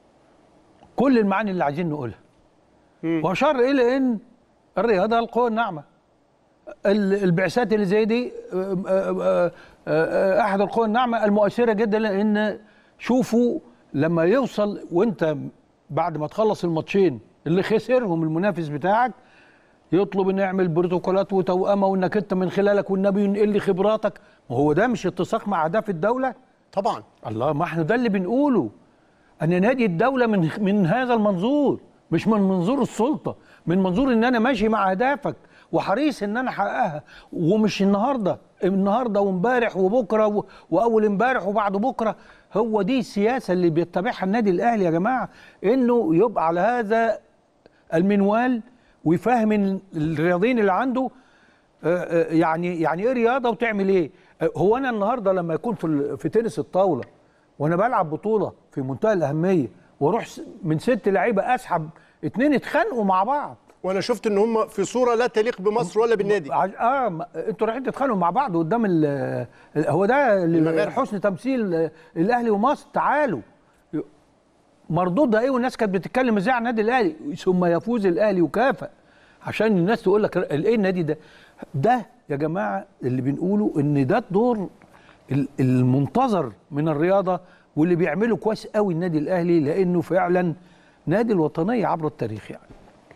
كل المعاني اللي عايزين نقولها واشار الى ان الرياضه القوه الناعمه ال- البعثات اللي زي دي آه، آه، آه، احد القوى الناعمه المؤثره جدا لان شوفوا لما يوصل وانت بعد ما تخلص الماتشين اللي خسرهم المنافس بتاعك يطلب ان يعمل بروتوكولات وتوأمه وانك انت من خلالك والنبي ينقل لي خبراتك ما هو ده مش اتساق مع اهداف الدوله طبعا الله ما احنا ده اللي بنقوله ان نادي الدوله من من هذا المنظور مش من منظور السلطه من منظور ان انا ماشي مع اهدافك وحريص ان انا احققها ومش النهارده النهارده وامبارح وبكره و- واول امبارح وبعد بكره هو دي السياسه اللي بيتبعها النادي الاهلي يا جماعه انه يبقى على هذا المنوال ويفهم ال- الرياضيين اللي عنده آه، آه، يعني يعني ايه رياضه وتعمل ايه؟ آه، هو انا النهارده لما يكون في ال- في تنس الطاوله وانا بلعب بطوله في منتهى الاهميه واروح س- من ست لعيبه اسحب اتنين اتخانقوا مع بعض وانا شفت ان هم في صوره لا تليق بمصر ولا بالنادي عج- اه ما- انتوا رايحين تتخانقوا مع بعض قدام ال ال- هو ده ال- المغاربة. حسن تمثيل آه، الاهلي ومصر تعالوا مردودها ايه والناس كانت بتتكلم ازاي عن النادي الاهلي ثم يفوز الاهلي وكافئ عشان الناس تقول لك ايه النادي ده ده يا جماعه اللي بنقوله ان ده الدور ال- المنتظر من الرياضه واللي بيعمله كويس قوي النادي الاهلي لانه فعلا نادي الوطنيه عبر التاريخ يعني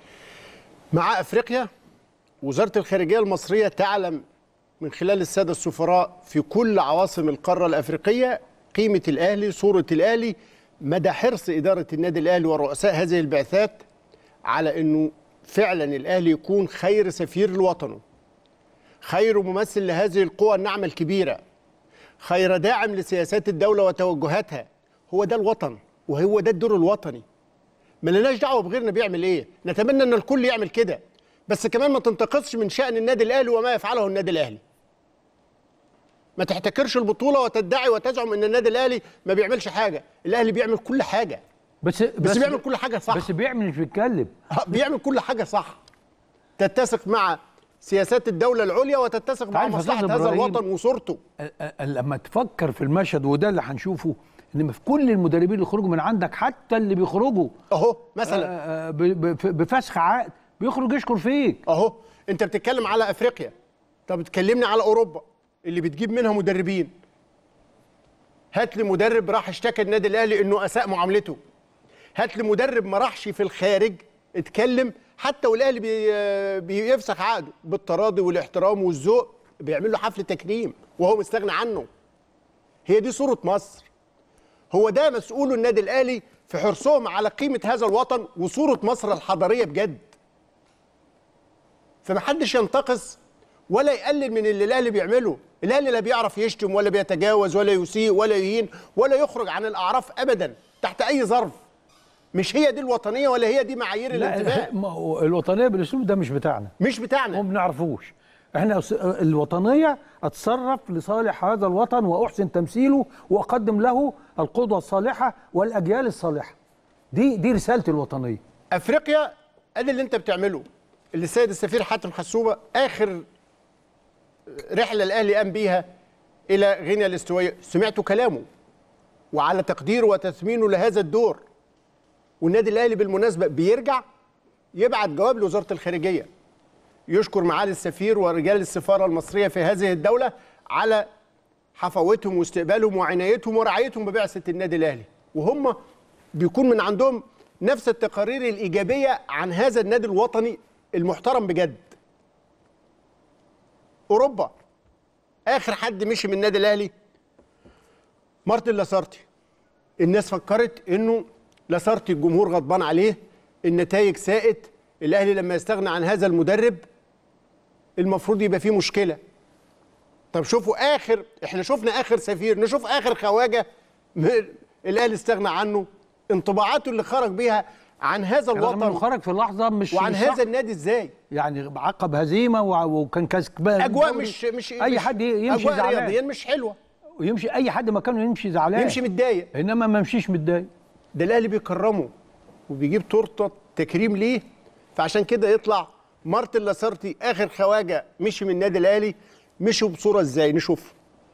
مع افريقيا وزاره الخارجيه المصريه تعلم من خلال الساده السفراء في كل عواصم القاره الافريقيه قيمه الاهلي صوره الاهلي مدى حرص اداره النادي الاهلي ورؤساء هذه البعثات على انه فعلا الاهلي يكون خير سفير لوطنه خير ممثل لهذه القوى الناعمه الكبيره خير داعم لسياسات الدوله وتوجهاتها هو ده الوطن وهو ده الدور الوطني ملناش دعوه بغيرنا بيعمل ايه نتمنى ان الكل يعمل كده بس كمان ما تنتقصش من شأن النادي الاهلي وما يفعله النادي الاهلي ما تحتكرش البطوله وتدعي وتزعم ان النادي الاهلي ما بيعملش حاجه الاهلي بيعمل كل حاجه بس بس, بيعمل كل حاجه صح بس بيعمل مش بيتكلم آه، بيعمل كل حاجه صح تتسق مع سياسات الدوله العليا وتتسق مع عارف يا مصلحه أستاذ هذا إبراهيم؟ الوطن وصورته أ- أ- لما تفكر في المشهد وده اللي هنشوفه ان في كل المدربين اللي يخرجوا من عندك حتى اللي بيخرجوا اهو مثلا آه، آه، ب- ب- بفسخ عقد بيخرج يشكر فيك اهو انت بتتكلم على افريقيا طب تكلمني على اوروبا اللي بتجيب منها مدربين هات لي مدرب راح اشتكى النادي الاهلي انه اساء معاملته هات لي مدرب ما راحش في الخارج اتكلم حتى والاهلي بي بيفسخ عقده بالتراضي والاحترام والذوق بيعمل له حفل تكريم وهو مستغني عنه هي دي صوره مصر هو ده مسؤول النادي الاهلي في حرصهم على قيمه هذا الوطن وصوره مصر الحضاريه بجد فمحدش ينتقص ولا يقلل من اللي الاهلي بيعمله الاهلي لا بيعرف يشتم ولا بيتجاوز ولا يسيء ولا يهين ولا يخرج عن الاعراف ابدا تحت اي ظرف مش هي دي الوطنيه ولا هي دي معايير الانتماء لا ما هو الوطنيه بالاسلوب ده مش بتاعنا مش ما بتاعنا بنعرفوش احنا س- الوطنيه اتصرف لصالح هذا الوطن واحسن تمثيله واقدم له القدوه الصالحه والاجيال الصالحه دي دي رساله الوطنيه افريقيا ادي اللي انت بتعمله اللي السيد السفير حاتم حسوبه اخر رحله الاهلي قام بيها الى غينيا الاستوائيه سمعتوا كلامه وعلى تقديره وتثمينه لهذا الدور والنادي الاهلي بالمناسبه بيرجع يبعت جواب لوزاره الخارجيه يشكر معالي السفير ورجال السفاره المصريه في هذه الدوله على حفاوتهم واستقبالهم وعنايتهم ورعايتهم ببعثه النادي الاهلي وهم بيكون من عندهم نفس التقارير الايجابيه عن هذا النادي الوطني المحترم بجد اوروبا اخر حد مشي من النادي الاهلي مارتن لاسارتي الناس فكرت انه لاسارتي الجمهور غضبان عليه النتائج ساءت الاهلي لما يستغنى عن هذا المدرب المفروض يبقى فيه مشكله طب شوفوا اخر احنا شفنا اخر سفير نشوف اخر خواجه م- الاهلي استغنى عنه انطباعاته اللي خرج بيها عن هذا رغم انه الوطن خرج في لحظه مش وعن مش صح. هذا النادي ازاي يعني عقب هزيمه وع- وكان كسبان اجواء الدوري. مش مش اي مش- حد يمشي اجواء رياضيا زعلان مش حلوه ويمشي اي حد مكانه يمشي زعلان يمشي متضايق انما ما يمشيش متضايق ده الاهلي بيكرمه وبيجيب تورته تكريم ليه فعشان كده يطلع مارتن لاسارتي اخر خواجه مشي من النادي الاهلي مشوا بصوره ازاي نشوف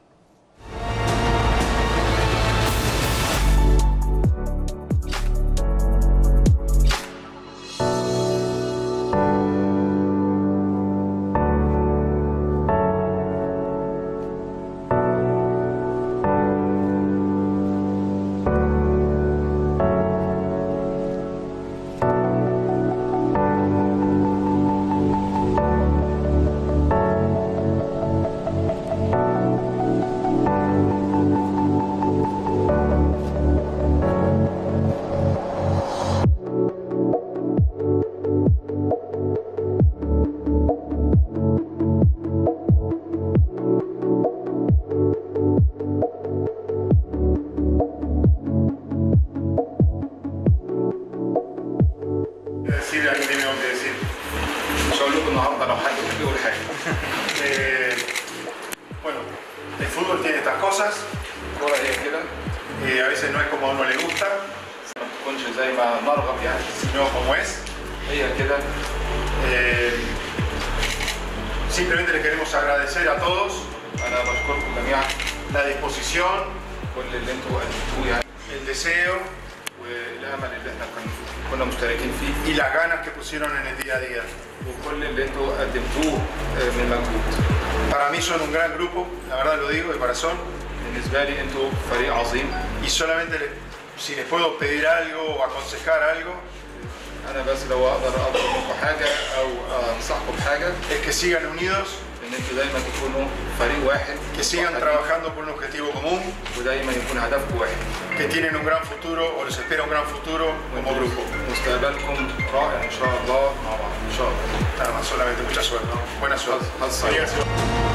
decir alguien tiene algo que decir. Yo hablo النهارده لو حد بيقول حاجه. Eh, bueno, el fútbol tiene estas cosas. الكورة هي كده eh, a veces no es como a uno le gusta, ما تكونش زي ما نرغب يعني sino como es. هي كده Eh, simplemente les queremos agradecer a todos انا بشكركم جميعا la disposición, كل اللي انتوا قدمتوه يعني el deseo والامل اللي احنا كنا كنا مشتركين فيه y las ganas que pusieron en el día a día. وكل اللي انتوا قدمتوه آه، من مجهود Para mí son un gran grupo, la verdad lo digo de corazón, بالنسبه لي انتوا فريق عظيم y solamente le- si les puedo pedir algo o aconsejar algo, انا بس لو اقدر اطلب منكم حاجه او انصحكم بحاجه es que sigan unidos, ان انتوا دايما تكونوا فريق واحد que sigan واحد، trabajando por un objetivo común, ودايما يكون هدفكم واحد que tienen un gran futuro o les espera un gran futuro como grupo. مستقبلكم رائع ان شاء الله مع بعض ان شاء الله Nada más, solamente mucha suerte. Buena suerte. Haz- haz- Universo.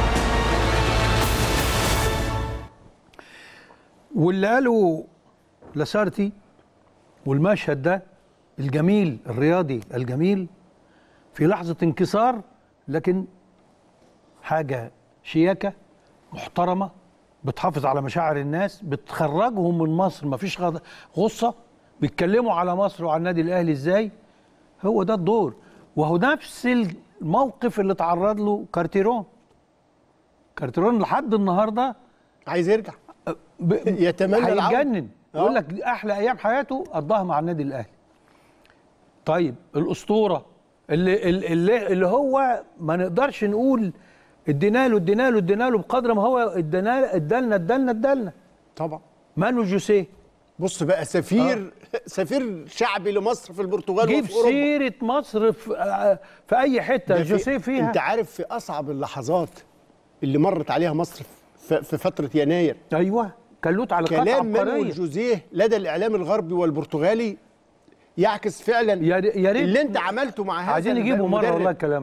واللي قاله لاسارتي والمشهد ده الجميل الرياضي الجميل في لحظة انكسار لكن حاجة شياكة محترمة بتحافظ على مشاعر الناس بتخرجهم من مصر مفيش غض- غصة بيتكلموا على مصر وعلى النادي الأهلي ازاي هو ده الدور وهو نفس الموقف اللي تعرض له كارتيرون كارتيرون لحد النهارده عايز يرجع ب... يتمنى العودة. هيتجنن آه. يقول لك احلى ايام حياته قضاها مع النادي الاهلي طيب الاسطوره اللي اللي, اللي هو ما نقدرش نقول ادينا له ادينا له ادينا له بقدر ما هو ادانا ادالنا ادالنا ادالنا طبعا مانو جوسيه بص بقى سفير سفير شعبي لمصر في البرتغال جيب وفي اوروبا سيره مصر في, آه، في اي حته ده في- جوسيه فيها انت عارف في اصعب اللحظات اللي مرت عليها مصر في في فتره يناير ايوه كان له تعليقات كلام مانويل عبقريه جوزيه لدى الاعلام الغربي والبرتغالي يعكس فعلا يا ري- يا ريت اللي انت عملته مع هذا عايزين نجيبه مره المدرب. والله الكلام ده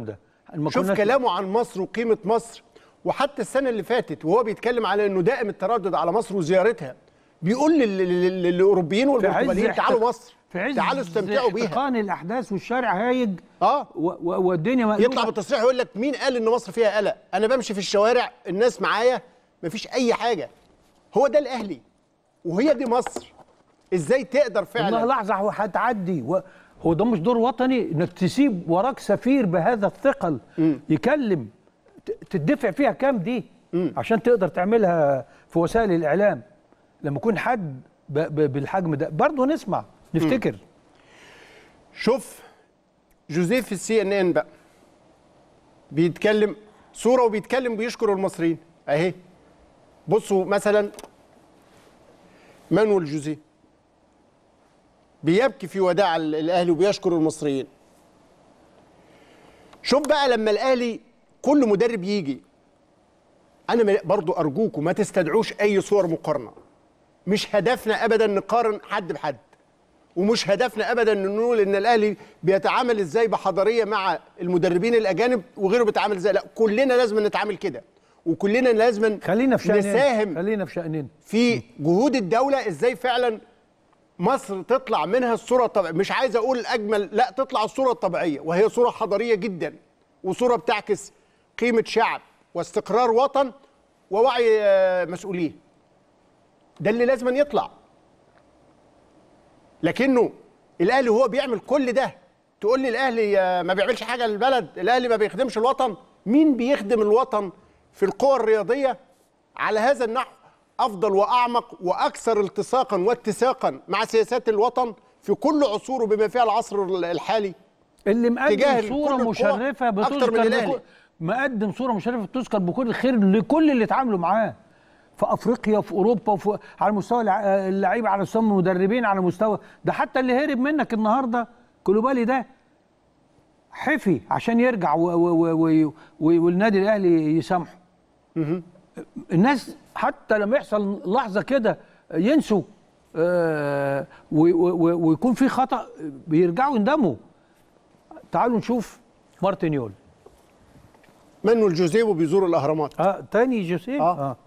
ما شوف كناش- كلامه عن مصر وقيمه مصر وحتى السنه اللي فاتت وهو بيتكلم على انه دائم التردد على مصر وزيارتها بيقول لل- لل- للاوروبيين في عز والبرتغاليين احتق- تعالوا مصر في عز تعالوا استمتعوا بيها احتقان الاحداث والشارع هايج اه و- و- والدنيا مقلوبة. يطلع بالتصريح يقول لك مين قال ان مصر فيها قلق انا بمشي في الشوارع الناس معايا مفيش اي حاجه هو ده الاهلي وهي دي مصر ازاي تقدر والله فعلا لحظه هو هتعدي و- هو ده مش دور وطني انك تسيب وراك سفير بهذا الثقل يكلم ت- تدفع فيها كام دي عشان تقدر تعملها في وسائل الاعلام لما يكون حد ب- ب- بالحجم ده برضه نسمع نفتكر شوف جوزيف في السي ان ان بقى بيتكلم صوره وبيتكلم بيشكر المصريين اهي بصوا مثلا مانويل جوزيه بيبكي في وداع ال- الاهلي وبيشكر المصريين شوف بقى لما الاهلي كل مدرب يجي انا ما- برضو ارجوكم ما تستدعوش اي صور مقارنه مش هدفنا ابدا نقارن حد بحد ومش هدفنا ابدا ان نقول ان الاهلي بيتعامل ازاي بحضاريه مع المدربين الاجانب وغيره بيتعامل ازاي لا كلنا لازم نتعامل كده وكلنا لازم خلينا في شأننا نساهم خلينا في شأننا في جهود الدوله ازاي فعلا مصر تطلع منها الصوره الطبيعيه مش عايز اقول اجمل لا تطلع الصوره الطبيعيه وهي صوره حضاريه جدا وصوره بتعكس قيمه شعب واستقرار وطن ووعي آه، مسؤوليه ده اللي لازم يطلع لكنه الاهلي هو بيعمل كل ده تقول لي الاهلي آه، ما بيعملش حاجه للبلد الاهلي ما بيخدمش الوطن مين بيخدم الوطن في القوى الرياضيه على هذا النحو افضل واعمق واكثر التصاقا واتساقا مع سياسات الوطن في كل عصوره بما فيها العصر الحالي اللي تجاه مقدم كل صوره القوى مشرفه أكتر من بتذكر الأهلي. بكل- مقدم صوره مشرفه بتذكر بكل خير لكل اللي اتعاملوا معاه في افريقيا وفي اوروبا وفي على مستوى الع- اللعيبه على مستوى المدربين على مستوى ده حتى اللي هرب منك النهارده كلوبالي ده حفي عشان يرجع و و و و و والنادي الاهلي يسامحه الناس حتى لما يحصل لحظه كده ينسوا آه، و- و- و- ويكون في خطا بيرجعوا يندموا تعالوا نشوف مارتينيول مانويل جوزيه وبيزور الاهرامات اه تاني جوسيه آه. اه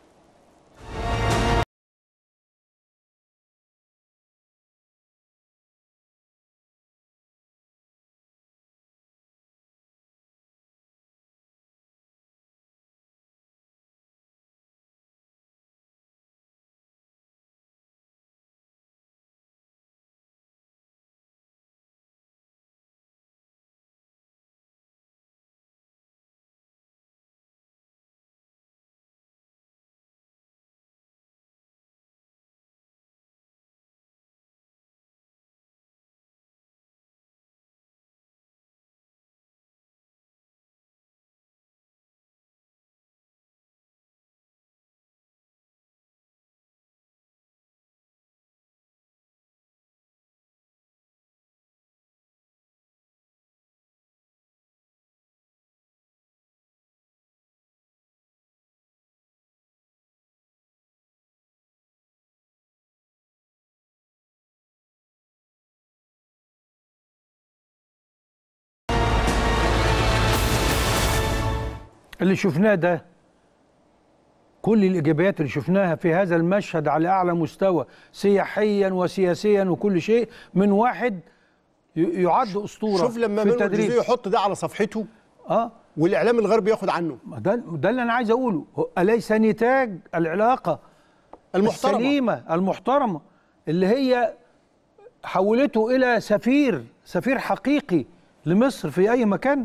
اللي شفناه ده كل الايجابيات اللي شفناها في هذا المشهد على اعلى مستوى سياحيا وسياسيا وكل شيء من واحد ي- يعد اسطوره شوف لما في مانويل التدريب جوزيه يحط ده على صفحته اه والاعلام الغربي ياخد عنه ما ده ده اللي انا عايز اقوله هو اليس نتاج العلاقه المحترمه السليمه المحترمه اللي هي حولته الى سفير سفير حقيقي لمصر في اي مكان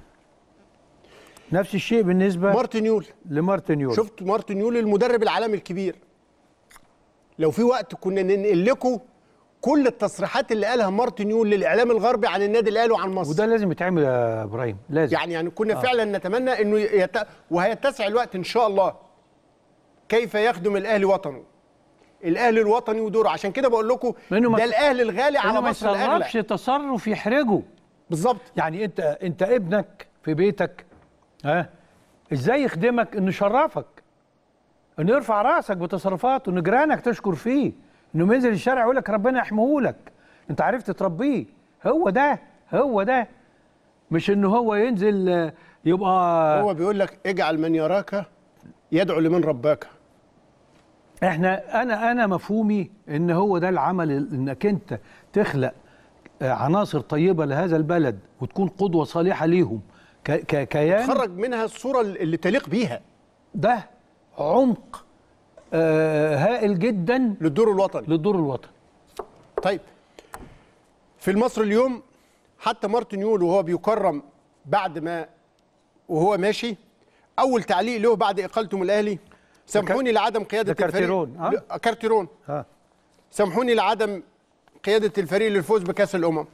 نفس الشيء بالنسبه مارتينيول لمارتن يول شفت مارتن يول المدرب العالمي الكبير لو في وقت كنا ننقل لكم كل التصريحات اللي قالها مارتن يول للاعلام الغربي عن النادي الاهلي وعن مصر وده لازم يتعمل يا ابراهيم لازم يعني يعني كنا آه. فعلا نتمنى انه يت... وهيتسع الوقت ان شاء الله كيف يخدم الاهلي وطنه الاهلي الوطني ودوره عشان كده بقول لكم لأنه ما- ده الاهلي الغالي إنه على ما مصر الاغلى يتصرفش تصرف يحرجه بالظبط يعني انت انت ابنك في بيتك ها ازاي يخدمك انه يشرفك انه يرفع راسك بتصرفاته انه جيرانك تشكر فيه انه ينزل الشارع يقول لك ربنا يحميه لك انت عرفت تربيه هو ده هو ده مش ان هو ينزل آه، يبقى هو بيقول لك اجعل من يراك يدعو لمن رباك احنا انا انا مفهومي ان هو ده العمل انك انت تخلق آه، عناصر طيبه لهذا البلد وتكون قدوه صالحه ليهم ك- ك- كيان خرج منها الصوره اللي تليق بيها ده عمق آه، هائل جدا للدور الوطني للدور الوطني طيب في المصري اليوم حتى مارتن يول وهو بيكرم بعد ما وهو ماشي اول تعليق له بعد اقالته من الاهلي سامحوني لعدم قياده ده كارتيرون، الفريق ها؟ لا، كارتيرون ها سامحوني لعدم قياده الفريق للفوز بكاس الامم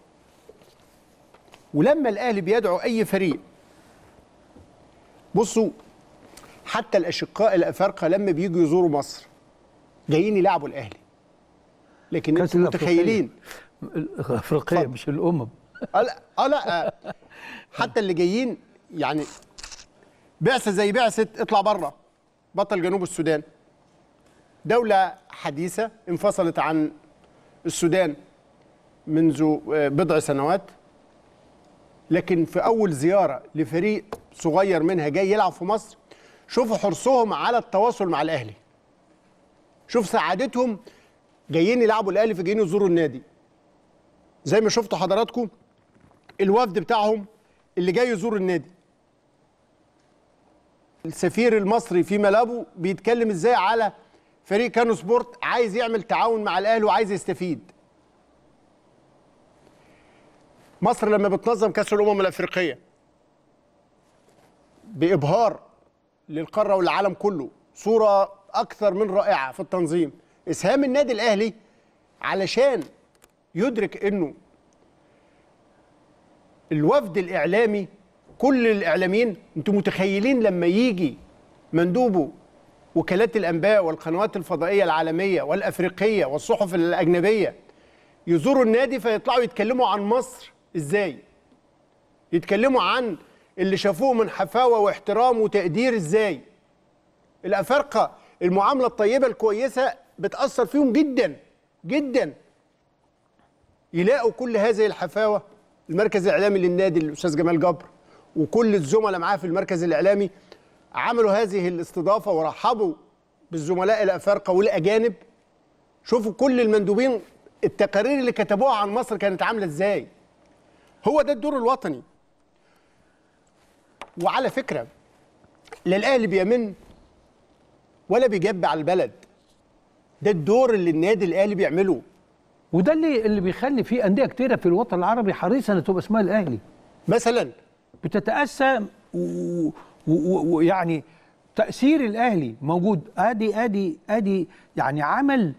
ولما الاهلي بيدعو اي فريق بصوا حتى الاشقاء الافارقه لما بييجوا يزوروا مصر جايين يلعبوا الاهلي لكن كأس انتوا الأفريقية. متخيلين الافريقيه اتفضل. مش الامم اه لا اه لا آه، حتى اللي جايين يعني بعثه زي بعثه اطلع بره بطل جنوب السودان دوله حديثه انفصلت عن السودان منذ آه، بضع سنوات لكن في اول زياره لفريق صغير منها جاي يلعب في مصر شوفوا حرصهم على التواصل مع الاهلي شوف سعادتهم جايين يلعبوا الاهلي فجايين يزوروا النادي زي ما شفتوا حضراتكم الوفد بتاعهم اللي جاي يزور النادي السفير المصري في ملابو بيتكلم ازاي على فريق كانو سبورت عايز يعمل تعاون مع الاهلي وعايز يستفيد مصر لما بتنظم كاس الامم الافريقيه بابهار للقاره والعالم كله صوره اكثر من رائعه في التنظيم اسهام النادي الاهلي علشان يدرك انه الوفد الاعلامي كل الاعلاميين انتم متخيلين لما يجي مندوبه وكالات الانباء والقنوات الفضائيه العالميه والافريقيه والصحف الاجنبيه يزوروا النادي فيطلعوا يتكلموا عن مصر ازاي يتكلموا عن اللي شافوه من حفاوه واحترام وتقدير ازاي الافارقه المعامله الطيبه الكويسه بتاثر فيهم جدا جدا يلاقوا كل هذه الحفاوه المركز الاعلامي للنادي الاستاذ جمال جبر وكل الزملاء معاه في المركز الاعلامي عملوا هذه الاستضافه ورحبوا بالزملاء الافارقه والاجانب شوفوا كل المندوبين التقارير اللي كتبوها عن مصر كانت عامله ازاي هو ده الدور الوطني وعلى فكره لا الاهلي بيمن ولا بيجب على البلد ده الدور اللي النادي الاهلي بيعمله وده اللي اللي بيخلي في انديه كتيره في الوطن العربي حريصه ان تبقى اسمها الاهلي مثلا بتتاسى و- و- ويعني تاثير الاهلي موجود ادي ادي ادي يعني عمل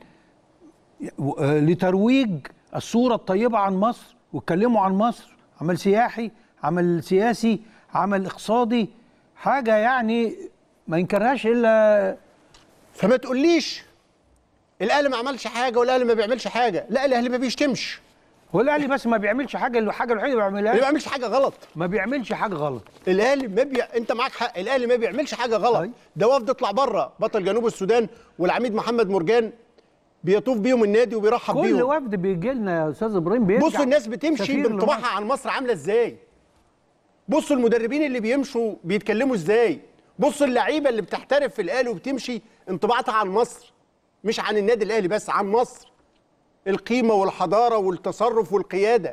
آه، لترويج الصوره الطيبه عن مصر واتكلموا عن مصر عمل سياحي عمل سياسي عمل اقتصادي حاجه يعني ما ينكرهاش الا فما تقوليش الاهلي ما عملش حاجه والاهلي ما بيعملش حاجه لا الاهلي ما بيشتمش هو الاهلي بس ما بيعملش حاجه الحاجه الوحيده اللي ما بيعملها بيعملش حاجه غلط ما بيعملش حاجه غلط الاهلي ما بي... انت معاك حق الاهلي ما بيعملش حاجه غلط أي. ده وفد اطلع بره بطل جنوب السودان والعميد محمد مرجان بيطوف بيهم النادي وبيرحب كل بيهم وفد بيجي لنا يا استاذ ابراهيم بيرجع بصوا الناس بتمشي سفير بانطباعها لمصر. عن مصر عامله ازاي بصوا المدربين اللي بيمشوا بيتكلموا ازاي بصوا اللعيبه اللي بتحترف في الاهلي وبتمشي انطباعاتها عن مصر مش عن النادي الاهلي بس عن مصر القيمه والحضاره والتصرف والقياده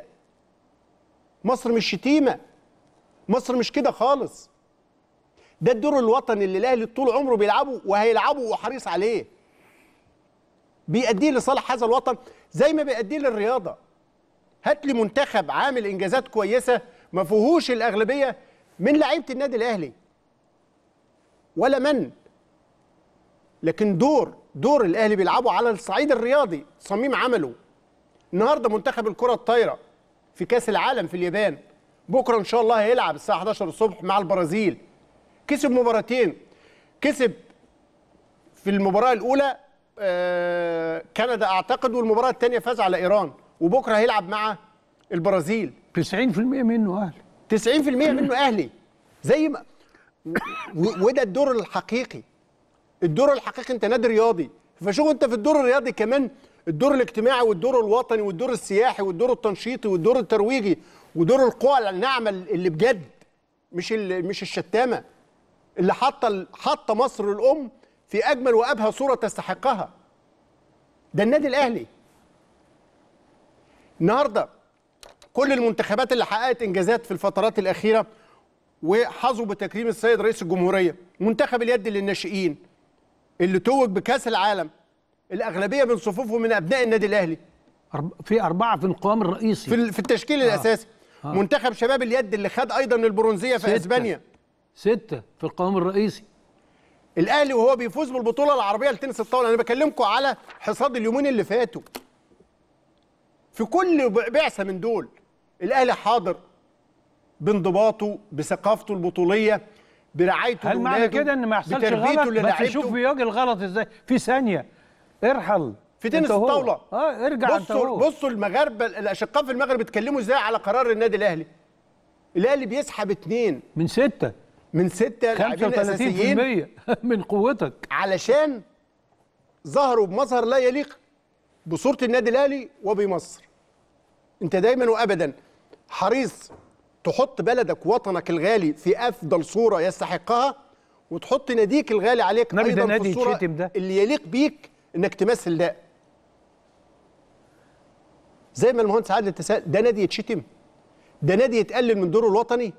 مصر مش شتيمه مصر مش كده خالص ده الدور الوطني اللي الاهلي طول عمره بيلعبه وهيلعبه وحريص عليه بيأديه لصالح هذا الوطن زي ما بيأديه للرياضه هات لي منتخب عامل انجازات كويسه ما فيهوش الاغلبيه من لعيبه النادي الاهلي ولا من لكن دور دور الاهلي بيلعبه على الصعيد الرياضي صميم عمله النهارده منتخب الكره الطايره في كاس العالم في اليابان بكره ان شاء الله هيلعب الساعه 11 الصبح مع البرازيل كسب مباراتين كسب في المباراه الاولى آه، كندا اعتقد والمباراه الثانيه فاز على ايران وبكره هيلعب مع البرازيل 90% منه اهلي 90% منه اهلي زي ما و- وده الدور الحقيقي الدور الحقيقي انت نادي رياضي فشوف انت في الدور الرياضي كمان الدور الاجتماعي والدور الوطني والدور السياحي والدور التنشيطي والدور الترويجي ودور القوى الناعمه اللي بجد مش اللي مش الشتامه اللي حاطه حاطه مصر الام في اجمل وابهى صوره تستحقها ده النادي الاهلي النهارده كل المنتخبات اللي حققت انجازات في الفترات الاخيره وحظوا بتكريم السيد رئيس الجمهوريه منتخب اليد للناشئين اللي توج بكاس العالم الاغلبيه من صفوفه من ابناء النادي الاهلي أرب- في اربعه في القوام الرئيسي في ال- في التشكيل الاساسي منتخب شباب اليد اللي خد ايضا البرونزيه في ستة. اسبانيا سته في القوام الرئيسي الاهلي وهو بيفوز بالبطوله العربيه لتنس الطاوله انا بكلمكم على حصاد اليومين اللي فاتوا في كل ب- بعثه من دول الاهلي حاضر بانضباطه بثقافته البطوليه برعايته هل معنى لأولاده، كده ان ما يحصلش بتربيته غلط بس للاعيبته. شوف بيواجه الغلط ازاي في ثانيه ارحل في تنس أنت وهو. الطاوله اه ارجع انت بصوا هو بصوا المغاربه الاشقاء في المغرب اتكلموا ازاي على قرار النادي الاهلي الاهلي بيسحب اثنين من سته من سته لاعبين اساسيين 35% من قوتك علشان ظهروا بمظهر لا يليق بصوره النادي الاهلي وبمصر انت دايما وابدا حريص تحط بلدك ووطنك الغالي في افضل صوره يستحقها وتحط ناديك الغالي عليك نبي ده ايضا نادي في الصوره يتشتم ده. اللي يليق بيك انك تمثل ده زي ما المهندس عادل تسال ده نادي يتشتم ده نادي يتقلل من دوره الوطني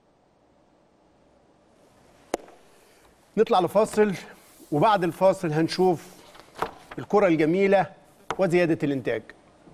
نطلع لفاصل وبعد الفاصل هنشوف الكرة الجميلة وزيادة الإنتاج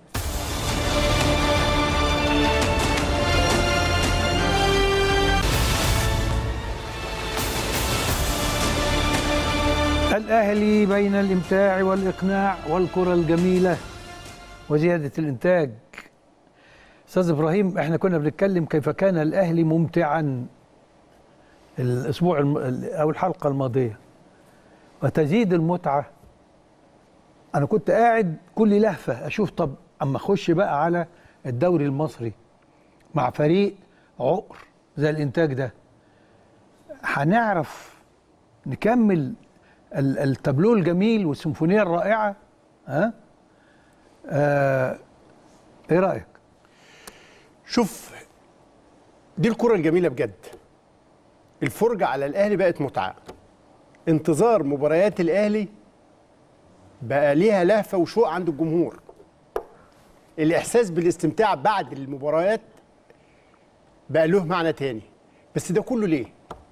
الاهلي بين الامتاع والاقناع والكره الجميله وزياده الانتاج استاذ ابراهيم احنا كنا بنتكلم كيف كان الاهلي ممتعا الاسبوع الم... او الحلقه الماضيه وتزيد المتعه انا كنت قاعد كل لهفه اشوف طب اما اخش بقى على الدوري المصري مع فريق عقر زي الانتاج ده هنعرف نكمل ال- التابلو الجميل والسيمفونيه الرائعه ها آه ايه رايك شوف دي الكرة الجميلة بجد الفرجة على الأهلي بقت متعة انتظار مباريات الأهلي بقى ليها لهفة وشوق عند الجمهور الإحساس بالاستمتاع بعد المباريات بقى له معنى تاني بس ده كله ليه؟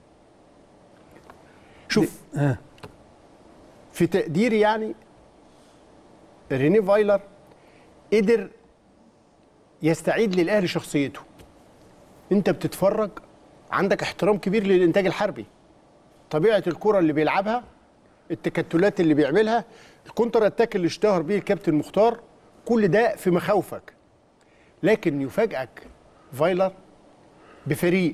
شوف آه. في تقديري يعني ريني فايلر قدر يستعيد للاهلي شخصيته انت بتتفرج عندك احترام كبير للانتاج الحربي طبيعه الكره اللي بيلعبها التكتلات اللي بيعملها الكونتر اتاك اللي اشتهر بيه الكابتن مختار كل ده في مخاوفك لكن يفاجئك فايلر بفريق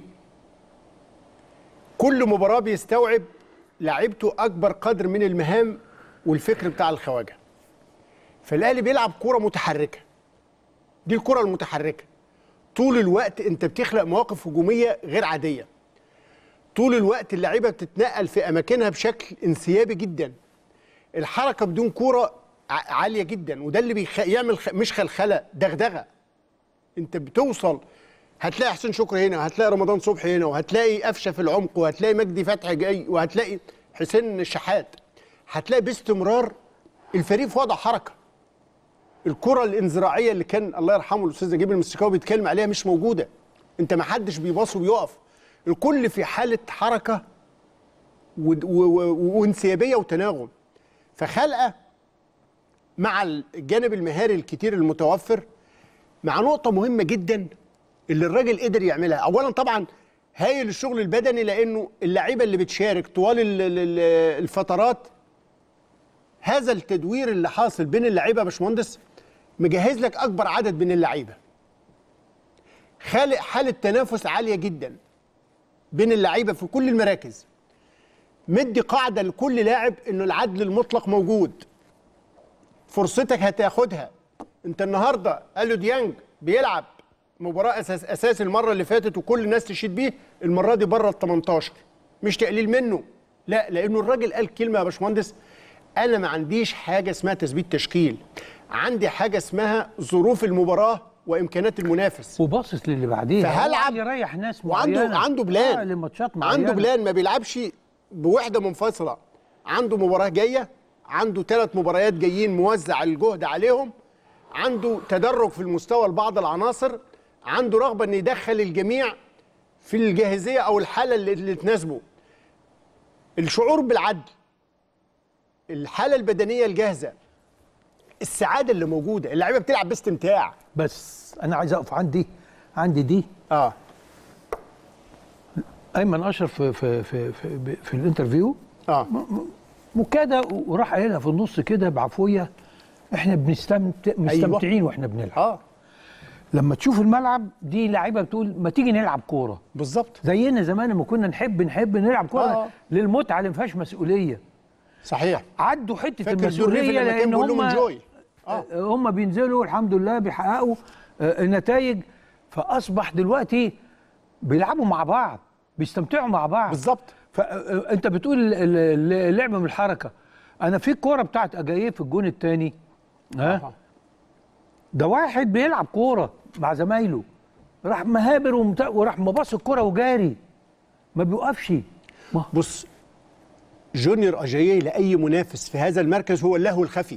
كل مباراه بيستوعب لعيبته اكبر قدر من المهام والفكر بتاع الخواجه فالاهلي بيلعب كوره متحركه دي الكره المتحركه طول الوقت انت بتخلق مواقف هجوميه غير عاديه طول الوقت اللعيبه بتتنقل في اماكنها بشكل انسيابي جدا الحركه بدون كوره ع- عاليه جدا وده اللي بيخ... يعمل خ... مش خلخله دغدغه انت بتوصل هتلاقي حسين شكري هنا وهتلاقي رمضان صبحي هنا وهتلاقي قفشه في العمق وهتلاقي مجدي فتحي جاي وهتلاقي حسين الشحات هتلاقي باستمرار الفريق في وضع حركه الكره الانزراعيه اللي كان الله يرحمه الاستاذ نجيب المسكاوي بيتكلم عليها مش موجوده انت ما حدش بيباص وبيقف الكل في حاله حركه و- و- و- وانسيابيه وتناغم فخلقه مع الجانب المهاري الكتير المتوفر مع نقطه مهمه جدا اللي الراجل قدر يعملها اولا طبعا هايل الشغل البدني لانه اللعيبه اللي بتشارك طوال ال- ال- ال- الفترات هذا التدوير اللي حاصل بين اللعيبه يا باشمهندس مجهز لك اكبر عدد من اللعيبه خالق حاله تنافس عاليه جدا بين اللعيبه في كل المراكز مدي قاعده لكل لاعب انه العدل المطلق موجود فرصتك هتاخدها انت النهارده اليو ديانج بيلعب مباراه اساس اساسي المره اللي فاتت وكل الناس تشيد بيه المره دي بره ال 18 مش تقليل منه لا لانه الراجل قال كلمه يا باشمهندس انا ما عنديش حاجه اسمها تثبيت تشكيل عندي حاجه اسمها ظروف المباراه وامكانيات المنافس وباصص للي بعديه فهلعب يريح ناس وعنده معينة. عنده بلان آه لماتشات معينه عنده بلان ما بيلعبش بوحده منفصله عنده مباراه جايه عنده ثلاث مباريات جايين موزع الجهد عليهم عنده تدرج في المستوى لبعض العناصر عنده رغبه ان يدخل الجميع في الجاهزيه او الحاله اللي, اللي تناسبه الشعور بالعدل الحاله البدنيه الجاهزه السعاده اللي موجوده اللعيبه بتلعب باستمتاع بس انا عايز اقف عندي عندي دي اه ايمن اشرف في في في في, في الانترفيو اه وكده وراح قايلها في النص كده بعفويه احنا بنستمتع مستمتعين واحنا بنلعب اه لما تشوف الملعب دي لعيبه بتقول ما تيجي نلعب كوره بالظبط زينا زمان لما كنا نحب نحب نلعب كوره آه. للمتعه اللي ما فيهاش مسؤوليه صحيح عدوا حته فاكر المسؤوليه الدوري لما كان لان بيقول لهم هم انجوي اه هم بينزلوا الحمد لله بيحققوا آه، النتائج فاصبح دلوقتي بيلعبوا مع بعض بيستمتعوا مع بعض بالظبط فانت بتقول ال- ال- اللعبه من الحركه انا في الكوره بتاعت اجاييه في الجون الثاني ها آه. ده واحد بيلعب كوره مع زمايله راح مهابر ومت- وراح مباص الكوره وجاري ما بيوقفش ما بص جونيور اجاييه لاي منافس في هذا المركز هو اللهو الخفي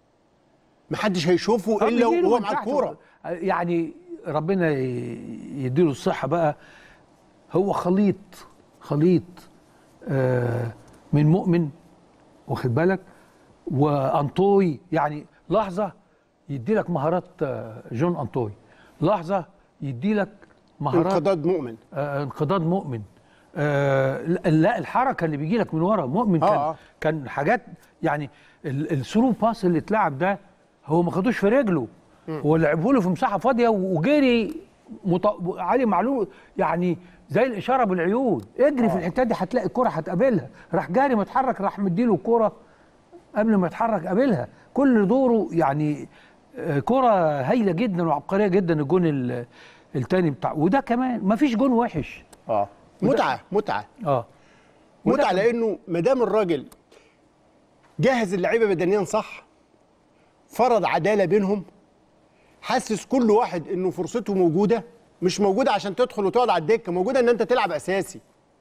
محدش هيشوفه آه، الا بيجيله وهو من مع تحت. الكوره يعني ربنا ي- يديله الصحة بقى هو خليط خليط آه، من مؤمن واخد بالك وانطوي يعني لحظة يدي لك مهارات آه، جون انطوي لحظة يدي لك مهارات انقضاض مؤمن آه، انقضاض مؤمن آه لا- لا الحركه اللي بيجي لك من ورا مؤمن كان آه، آه. كان حاجات يعني ال- الثرو باس اللي اتلعب ده هو ما خدوش في رجله هو لعبه له في مساحه فاضيه وجري مط... علي معلول يعني زي الاشاره بالعيون اجري في الحته دي هتلاقي الكره هتقابلها راح جاري متحرك راح مديله الكره قبل ما يتحرك قابلها كل دوره يعني آه، كرة هايلة جدا وعبقرية جدا الجون ال- التاني بتاع وده كمان ما فيش جون وحش اه متعه متعه اه متعه لانه ما دام الراجل جهز اللعيبه بدنيا صح فرض عداله بينهم حسس كل واحد انه فرصته موجوده مش موجوده عشان تدخل وتقعد على الدكه موجوده ان انت تلعب اساسي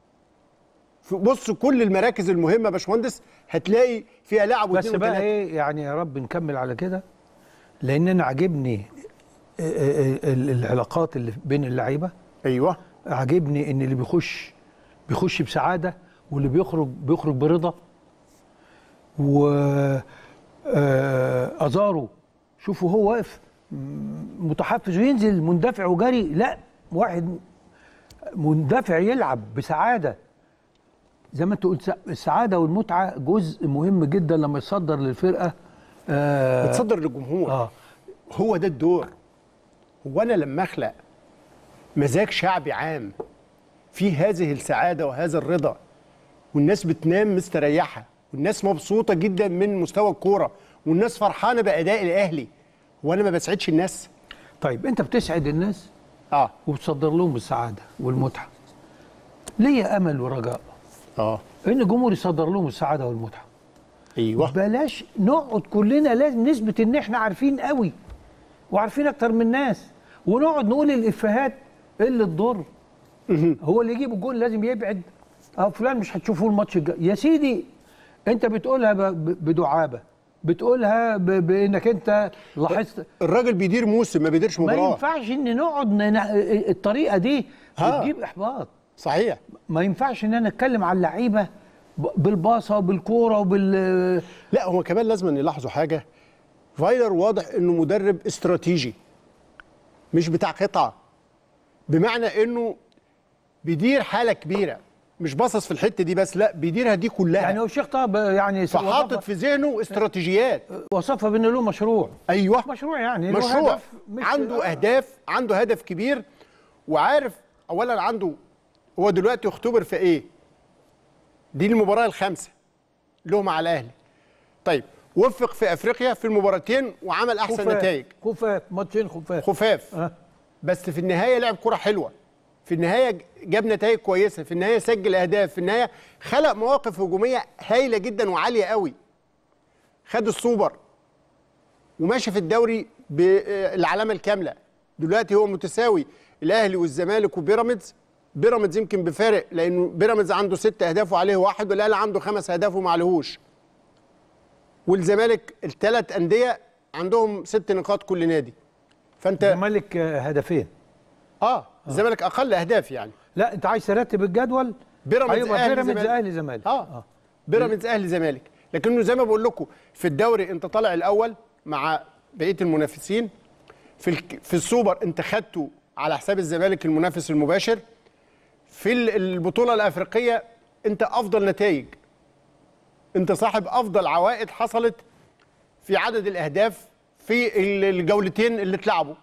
في- بص كل المراكز المهمه يا باشمهندس هتلاقي فيها لاعب بس واثنين بقى وثلاثه ايه يعني يا رب نكمل على كده لان انا عاجبني آه، آه، آه، العلاقات اللي بين اللعيبه ايوه عاجبني ان اللي بيخش بيخش بسعاده واللي بيخرج بيخرج برضا و آه، ازارو شوفوا هو واقف م- متحفز وينزل مندفع وجري لا واحد مندفع يلعب بسعاده زي ما انت قلت سع- السعاده والمتعه جزء مهم جدا لما يصدر للفرقه آه بتصدر للجمهور اه هو ده الدور هو انا لما اخلق مزاج شعبي عام في هذه السعاده وهذا الرضا والناس بتنام مستريحه والناس مبسوطه جدا من مستوى الكوره والناس فرحانه باداء الاهلي وانا ما بسعدش الناس طيب انت بتسعد الناس اه وبتصدر لهم السعاده والمتعه ليا امل ورجاء اه ان الجمهور يصدر لهم السعاده والمتعه ايوه بلاش نقعد كلنا لازم نثبت ان احنا عارفين قوي وعارفين اكتر من الناس ونقعد نقول الافيهات اللي تضر هو اللي يجيب الجول لازم يبعد اه فلان مش هتشوفوه الماتش الجاي يا سيدي انت بتقولها ب- ب- بدعابه بتقولها ب- بانك انت لاحظت الراجل بيدير موسم ما بيديرش ما مباراه ينفعش ان نقعد ن- الطريقه دي ها. بتجيب احباط صحيح ما ينفعش ان انا اتكلم على اللعيبه ب- بالباصه وبالكوره وبال لا هو كمان لازم أن يلاحظوا حاجه فايلر واضح انه مدرب استراتيجي مش بتاع قطعه بمعنى انه بيدير حاله كبيره مش باصص في الحته دي بس لا بيديرها دي كلها يعني هو الشيخ طه ب- يعني فحاطط وصف- في ذهنه استراتيجيات وصفها بان له مشروع ايوه مشروع يعني له مشروع هدف مش- عنده اهداف عنده هدف كبير وعارف اولا عنده هو دلوقتي يختبر في ايه دي المباراه الخامسه له مع الاهلي طيب وفق في افريقيا في المباراتين وعمل احسن خفاف. نتائج خفاف ماتشين خفاف خفاف أه. بس في النهايه لعب كره حلوه في النهايه جاب نتائج كويسه في النهايه سجل اهداف في النهايه خلق مواقف هجوميه هايله جدا وعاليه قوي خد السوبر وماشي في الدوري بالعلامه الكامله دلوقتي هو متساوي الاهلي والزمالك وبيراميدز بيراميدز يمكن بفارق لانه بيراميدز عنده ست اهداف وعليه واحد والاهلي عنده خمس اهداف وما عليهوش والزمالك الثلاث انديه عندهم ست نقاط كل نادي فانت الزمالك آه، هدفين اه الزمالك اقل اهداف يعني لا انت عايز ترتب الجدول بيراميدز هيبقى أهلي، بيراميدز زمالك. اهلي زمالك اه بيراميدز اهلي زمالك لكنه زي ما بقول لكم في الدوري انت طالع الاول مع بقيه المنافسين في الك... في السوبر انت خدته على حساب الزمالك المنافس المباشر في ال- البطوله الافريقيه انت افضل نتائج انت صاحب افضل عوائد حصلت في عدد الاهداف في ال- الجولتين اللي اتلعبوا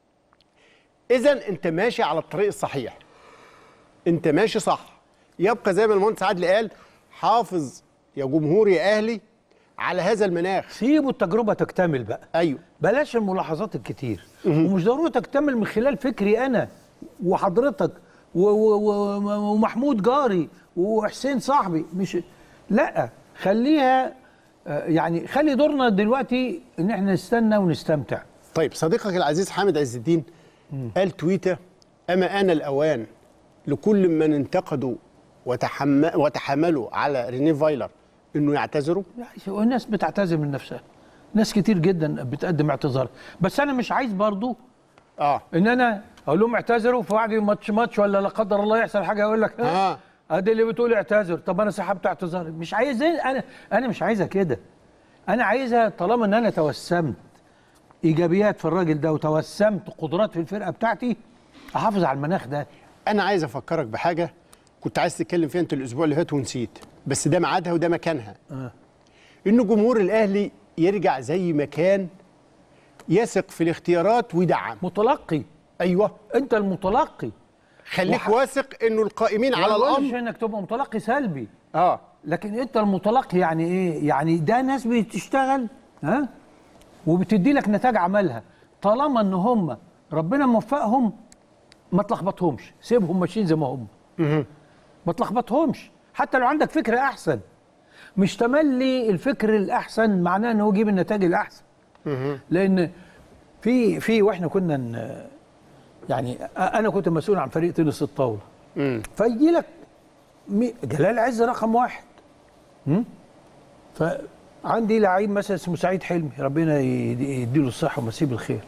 اذا انت ماشي على الطريق الصحيح انت ماشي صح يبقى زي ما المهندس عادل قال حافظ يا جمهور يا اهلي على هذا المناخ سيبوا التجربه تكتمل بقى ايوه بلاش الملاحظات الكتير ومش ضروري تكتمل من خلال فكري انا وحضرتك و و و ومحمود جاري وحسين صاحبي مش لا خليها آه، يعني خلي دورنا دلوقتي ان احنا نستنى ونستمتع طيب صديقك العزيز حامد عز الدين قال تويته اما انا الاوان لكل من انتقدوا وتحم... وتحاملوا على ريني فايلر انه يعتذروا يعني الناس بتعتذر من نفسها ناس كتير جدا بتقدم اعتذار بس انا مش عايز برضو اه ان انا اقول لهم اعتذروا في بعد ماتش ماتش ولا لا قدر الله يحصل حاجه يقول لك ها آه. ادي اللي بتقول اعتذر طب انا سحبت اعتذاري مش عايز انا انا مش عايزها كده انا عايزها طالما ان انا توسمت ايجابيات في الراجل ده وتوسمت قدرات في الفرقه بتاعتي احافظ على المناخ ده انا عايز افكرك بحاجه كنت عايز تتكلم فيها انت الاسبوع اللي فات ونسيت بس ده ميعادها وده مكانها آه. انه جمهور الاهلي يرجع زي ما كان يثق في الاختيارات ويدعم متلقي ايوه انت المتلقي خليك وح- واثق انه القائمين على ما بقولش الامر انك تبقى متلقي سلبي اه لكن انت المتلقي يعني ايه يعني ده ناس بتشتغل ها وبتدي لك نتاج عملها طالما ان هم ربنا موفقهم ما تلخبطهمش سيبهم ماشيين زي ما هم ما تلخبطهمش حتى لو عندك فكره احسن مش تملي الفكر الاحسن معناه انه يجيب النتائج الاحسن لان في في واحنا كنا ن- يعني انا كنت مسؤول عن فريق تنس الطاوله فيجي لك مي- جلال عز رقم واحد م? فعندي لعيب مثلا اسمه سعيد حلمي ربنا يدي- يديله الصحه ومسيه بالخير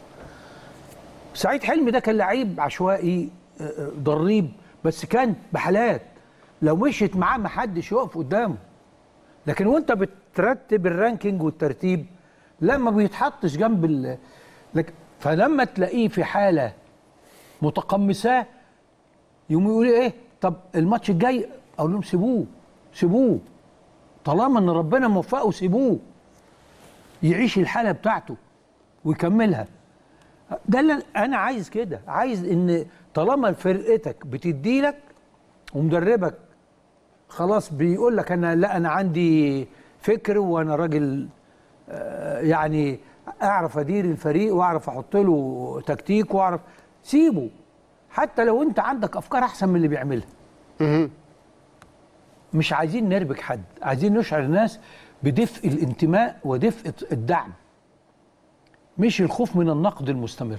سعيد حلمي ده كان لعيب عشوائي آه، آه، ضريب بس كان بحالات لو مشيت معاه ما حدش يقف قدامه لكن وانت بترتب الرانكينج والترتيب لا ما بيتحطش جنب ال لك فلما تلاقيه في حاله متقمساه يقوم يقول ايه طب الماتش الجاي اقول لهم سيبوه سيبوه طالما ان ربنا موفقه سيبوه يعيش الحاله بتاعته ويكملها ده اللي انا عايز كده عايز ان طالما فرقتك بتدي لك ومدربك خلاص بيقول لك انا لا انا عندي فكر وانا راجل آه، يعني اعرف ادير الفريق واعرف احط له تكتيك واعرف سيبه حتى لو انت عندك افكار احسن من اللي بيعملها مش عايزين نربك حد عايزين نشعر الناس بدفء الانتماء ودفء الدعم مش الخوف من النقد المستمر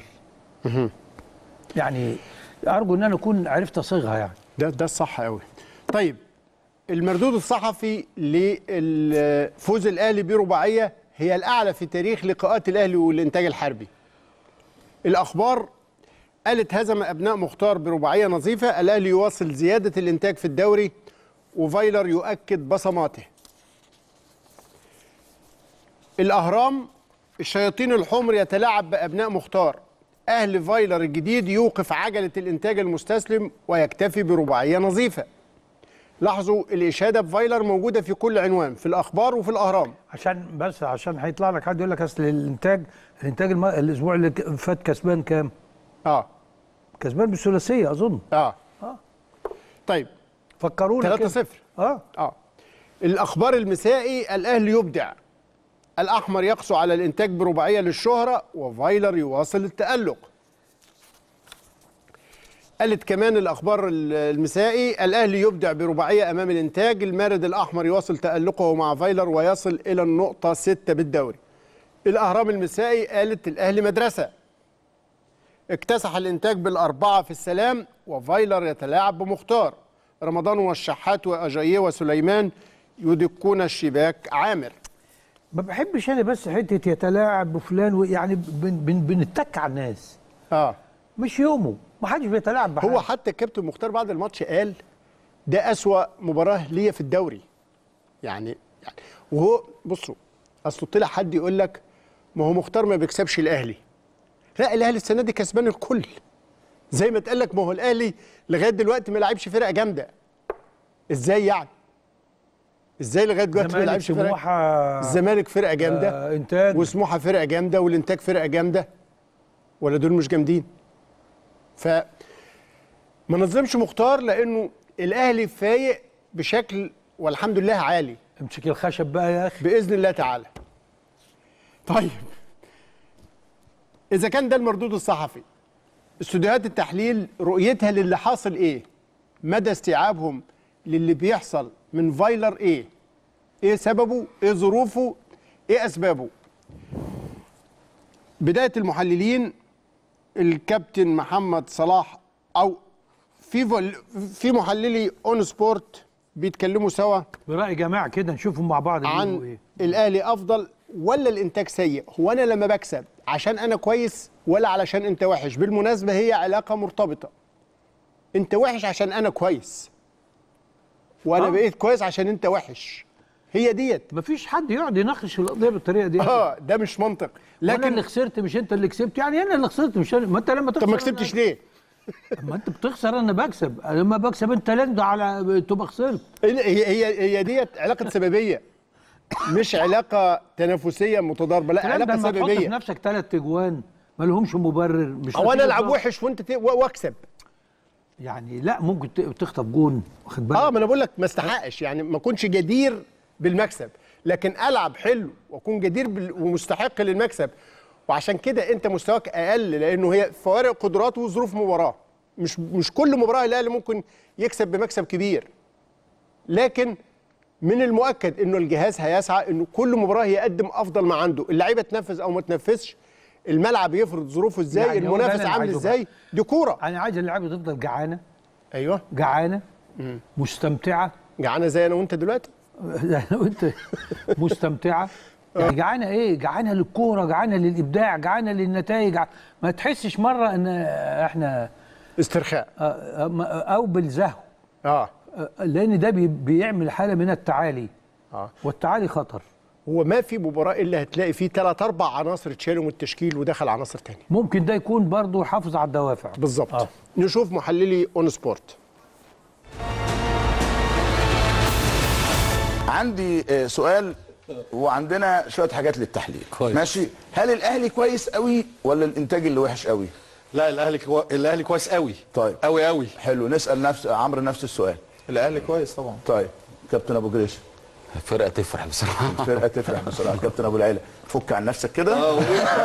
يعني ارجو ان انا اكون عرفت اصيغها يعني ده ده الصح قوي طيب المردود الصحفي لفوز الاهلي برباعيه هي الاعلى في تاريخ لقاءات الاهلي والانتاج الحربي الاخبار قالت هزم ابناء مختار برباعيه نظيفه الاهلي يواصل زياده الانتاج في الدوري وفايلر يؤكد بصماته الاهرام الشياطين الحمر يتلاعب بابناء مختار اهل فايلر الجديد يوقف عجله الانتاج المستسلم ويكتفي برباعيه نظيفه لاحظوا الاشاده بفايلر موجوده في كل عنوان في الاخبار وفي الاهرام عشان بس عشان هيطلع لك حد يقول لك اصل الانتاج الانتاج الم... الاسبوع اللي ك- فات كسبان كام؟ اه كسبان بالثلاثيه اظن اه طيب فكرونا 3 كده. 0 اه اه الاخبار المسائي الاهلي يبدع الاحمر يقسو على الانتاج برباعيه للشهره وفايلر يواصل التالق قالت كمان الاخبار ال- المسائي الاهلي يبدع برباعيه امام الانتاج المارد الاحمر يواصل تالقه مع فايلر ويصل الى النقطه 6 بالدوري الاهرام المسائي قالت الاهلي مدرسه اكتسح الانتاج بالاربعه في السلام وفايلر يتلاعب بمختار رمضان والشحات واجاييه وسليمان يدقون الشباك عامر ما بحبش انا بس حته يتلاعب بفلان و- يعني بن بن بنتك على الناس اه مش يومه ما حدش بيتلاعب بحد هو حتى الكابتن مختار بعد الماتش قال ده أسوأ مباراة ليا في الدوري يعني يعني وهو بصوا اصل طلع حد يقول لك ما هو مختار ما بيكسبش الاهلي لا الاهلي السنه دي كسبان الكل زي ما اتقال لك ما هو الاهلي لغايه دلوقتي ما لعبش فرقه جامده ازاي يعني ازاي لغايه دلوقتي ما زمالك لعبش فرقه سموحه الزمالك فرقه جامده آه، انتاج وسموحه فرقه جامده والانتاج فرقه جامده ولا دول مش جامدين ف ما نظلمش مختار لانه الاهلي فايق بشكل والحمد لله عالي امسك الخشب بقى يا اخي باذن الله تعالى طيب اذا كان ده المردود الصحفي استوديوهات التحليل رؤيتها للي حاصل ايه مدى استيعابهم للي بيحصل من فايلر ايه ايه سببه ايه ظروفه ايه اسبابه بدايه المحللين الكابتن محمد صلاح او في فول- في محللي اون سبورت بيتكلموا سوا براي جماعه كده نشوفهم مع بعض بيقولوا عن ايه الاهلي افضل ولا الانتاج سيء هو انا لما بكسب عشان انا كويس ولا علشان انت وحش بالمناسبه هي علاقه مرتبطه انت وحش عشان انا كويس وانا آه. بقيت كويس عشان انت وحش هي ديت مفيش حد يقعد يناقش القضيه بالطريقه دي اه ده مش منطق لكن انا اللي لكن خسرت مش انت اللي كسبت يعني انا اللي خسرت مش أنا. ما انت لما تخسر طب ما أنا- كسبتش ليه ما انت بتخسر انا بكسب أنا لما بكسب انت لند على تبقى خسرت هي هي هي ديت علاقه سببيه مش علاقه تنافسيه متضاربه لا الكلام ده علاقه لما تحط في سببيه نفسك ثلاث اجوان ما لهمش مبرر مش او انا نتيجة العب ضغط. وحش وانت ت- و- واكسب يعني لا ممكن ت- تخطف جون واخد بالك اه ما انا بقول لك ما استحقش يعني ما اكونش جدير بالمكسب لكن العب حلو واكون جدير بال... ومستحق للمكسب وعشان كده انت مستواك اقل لانه هي فوارق قدرات وظروف مباراه مش مش كل مباراه الاهلي ممكن يكسب بمكسب كبير لكن من المؤكد انه الجهاز هيسعى انه كل مباراه يقدم افضل ما عنده اللعيبه تنفذ او ما تنفذش الملعب يفرض ظروفه ازاي يعني هو ده المنافس اللي أنا عامل عايزه ازاي دي كوره انا عايز اللعيبه تفضل جعانه ايوه جعانه مستمتعه جعانه زي انا وانت دلوقتي انا وانت مستمتعه يعني جعانه ايه؟ جعانه للكوره، جعانه للابداع، جعانه للنتائج، ع- ما تحسش مره ان احنا استرخاء آه، آه، او بالزهو اه آه، لان ده بي- بيعمل حاله من التعالي اه والتعالي خطر هو ما في مباراة إلا هتلاقي فيه ثلاث أربع عناصر اتشالوا من التشكيل ودخل عناصر تانية ممكن ده يكون برضه يحافظ على الدوافع بالظبط آه. نشوف محللي اون سبورت عندي آه، سؤال وعندنا شويه حاجات للتحليل كويس. ماشي هل الاهلي كويس قوي ولا الانتاج اللي وحش قوي لا الاهلي كو... الاهلي كويس قوي طيب. قوي قوي حلو نسال نفس عمرو نفس السؤال الاهلي كويس طبعا طيب كابتن ابو جريش فرقه تفرح بصراحه فرقه تفرح بصراحه كابتن ابو العيله فك عن نفسك كده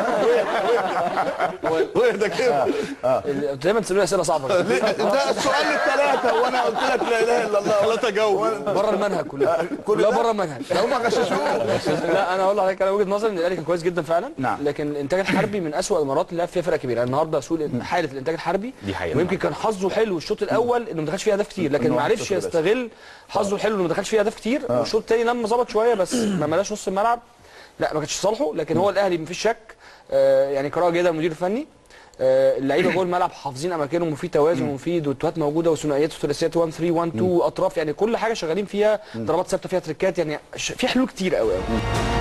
واهدى كده دايما تسالوني اسئله صعبه كده. ليه؟ ده السؤال للثلاثه وانا قلت لك لا اله الا الله لا تجاوب بره المنهج كلها كل لا ده؟ بره المنهج ده هم غششوه لا انا اقول لحضرتك انا وجهه نظري ان الاهلي كان كويس جدا فعلا نعم. لكن الانتاج الحربي من اسوأ المرات اللي لعب فيها فرق كبيره النهارده سوء حاله الانتاج الحربي دي حقيقة. ويمكن كان حظه حلو الشوط الاول انه ما دخلش فيه اهداف كتير لكن إنه ما واحد عرفش صفر بس. يستغل حظه الحلو انه ما دخلش فيه اهداف كتير والشوط الثاني لما ظبط شويه بس ما ملاش نص الملعب لا ما كانش صالحه لكن هو الاهلي مفيش شك آه، يعني قراءه جيده من المدير الفني آه، اللعيبه جوه الملعب حافظين اماكنهم وفي توازن وفي دوتوات موجوده وثنائيات وثلاثيات 1 3 1 2 اطراف يعني كل حاجه شغالين فيها ضربات ثابته فيها تريكات يعني ش- في حلول كتير قوي قوي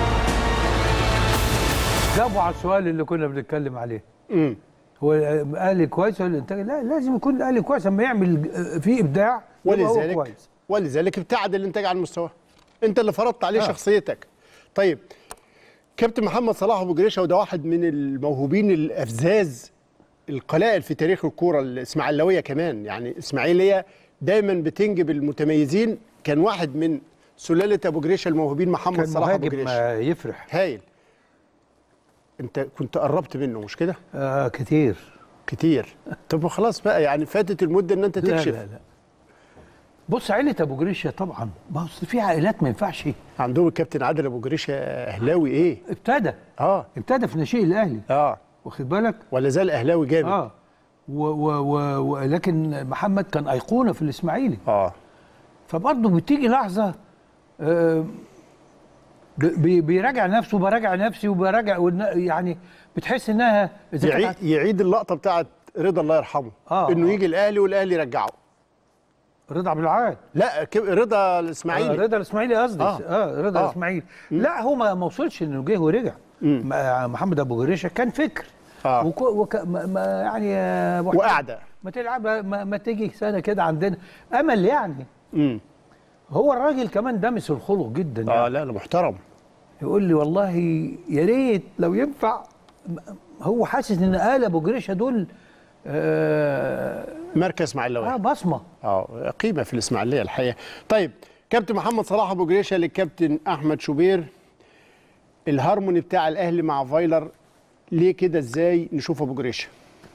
جاوبوا على السؤال اللي كنا بنتكلم عليه هو الاهلي كويس ولا الانتاج لا لازم يكون الاهلي كويس اما يعمل آه، فيه ابداع يبقى هو ولذلك كويس ولذلك ابتعد الانتاج عن مستواه انت اللي فرضت عليه آه. شخصيتك طيب كابتن محمد صلاح ابو جريشه وده واحد من الموهوبين الافزاز القلائل في تاريخ الكوره الاسماعيلاويه كمان يعني اسماعيليه دايما بتنجب المتميزين كان واحد من سلاله ابو جريشه الموهوبين محمد كان صلاح ابو مهاجم جريشه آه، يفرح هايل انت كنت قربت منه مش كده آه كتير كتير طب ما خلاص بقى يعني فاتت المده ان انت لا تكشف لا لا بص عيلة ابو جريشه طبعا بص في عائلات ما ينفعش عندهم الكابتن عادل ابو جريشه اهلاوي ايه ابتدى اه ابتدى في نشيء الاهلي اه واخد بالك ولا زال اهلاوي جامد اه و و و ولكن محمد كان ايقونه في الاسماعيلي اه فبرضه بتيجي لحظه آه، ب- بي- بيراجع نفسه وبراجع نفسي وبراجع والن- يعني بتحس انها اذا يعيد, كانت يعيد اللقطه بتاعت رضا الله يرحمه آه، انه آه. يجي الاهلي والاهلي يرجعه رضا عبد العال لا ك- رضا آه، الاسماعيلي رضا الاسماعيلي قصدي آه. اه, رضا آه. الاسماعيلي لا هو ما ما وصلش انه جه ورجع ما- محمد ابو جريشه كان فكر آه. وك وك ما ما يعني يا أبو حميد، وقاعده ما تلعب ما, ما تيجي سنه كده عندنا امل يعني امم هو الراجل كمان دمس الخلق جدا يعني. اه لا لا محترم يقول لي والله يا ريت لو ينفع هو حاسس ان آل ابو جريشه دول آه, مركز اسماعيلاوي اه بصمه اه قيمه في الاسماعيليه الحقيقه طيب كابتن محمد صلاح ابو جريشه للكابتن احمد شوبير الهارموني بتاع الاهلي مع فايلر ليه كده ازاي نشوف ابو جريشه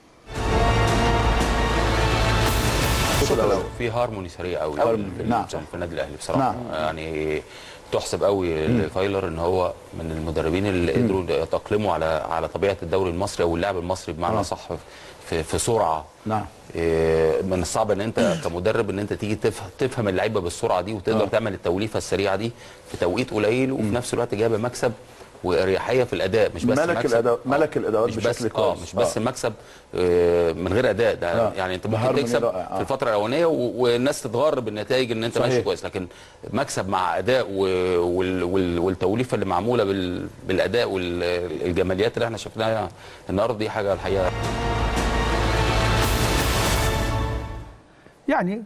في هارموني سريع قوي أوي. في, نعم. في, في النادي الاهلي بصراحه نعم. يعني تحسب قوي لفايلر ان هو من المدربين اللي قدروا يتاقلموا على على طبيعه الدوري المصري او اللعب المصري بمعنى صح في, في سرعه نعم. إيه، من الصعب ان انت كمدرب ان انت تيجي تفهم, تفهم اللعيبه بالسرعه دي وتقدر آه. تعمل التوليفه السريعه دي في توقيت قليل وفي نفس الوقت جايبه مكسب واريحيه في الاداء مش بس ملك مكسب الاداء ملك الاداءات مش بشكل بس كويس اه مش بس المكسب آه، من غير اداء ده آه. يعني انت ممكن بهارموني تكسب رائع، آه. في الفتره الاولانيه و- والناس تتغر بالنتائج ان انت صحيح. ماشي كويس لكن مكسب مع اداء و- وال- وال- والتوليفه اللي معموله بال- بالاداء والجماليات اللي احنا شفناها النهارده دي حاجه الحقيقه يعني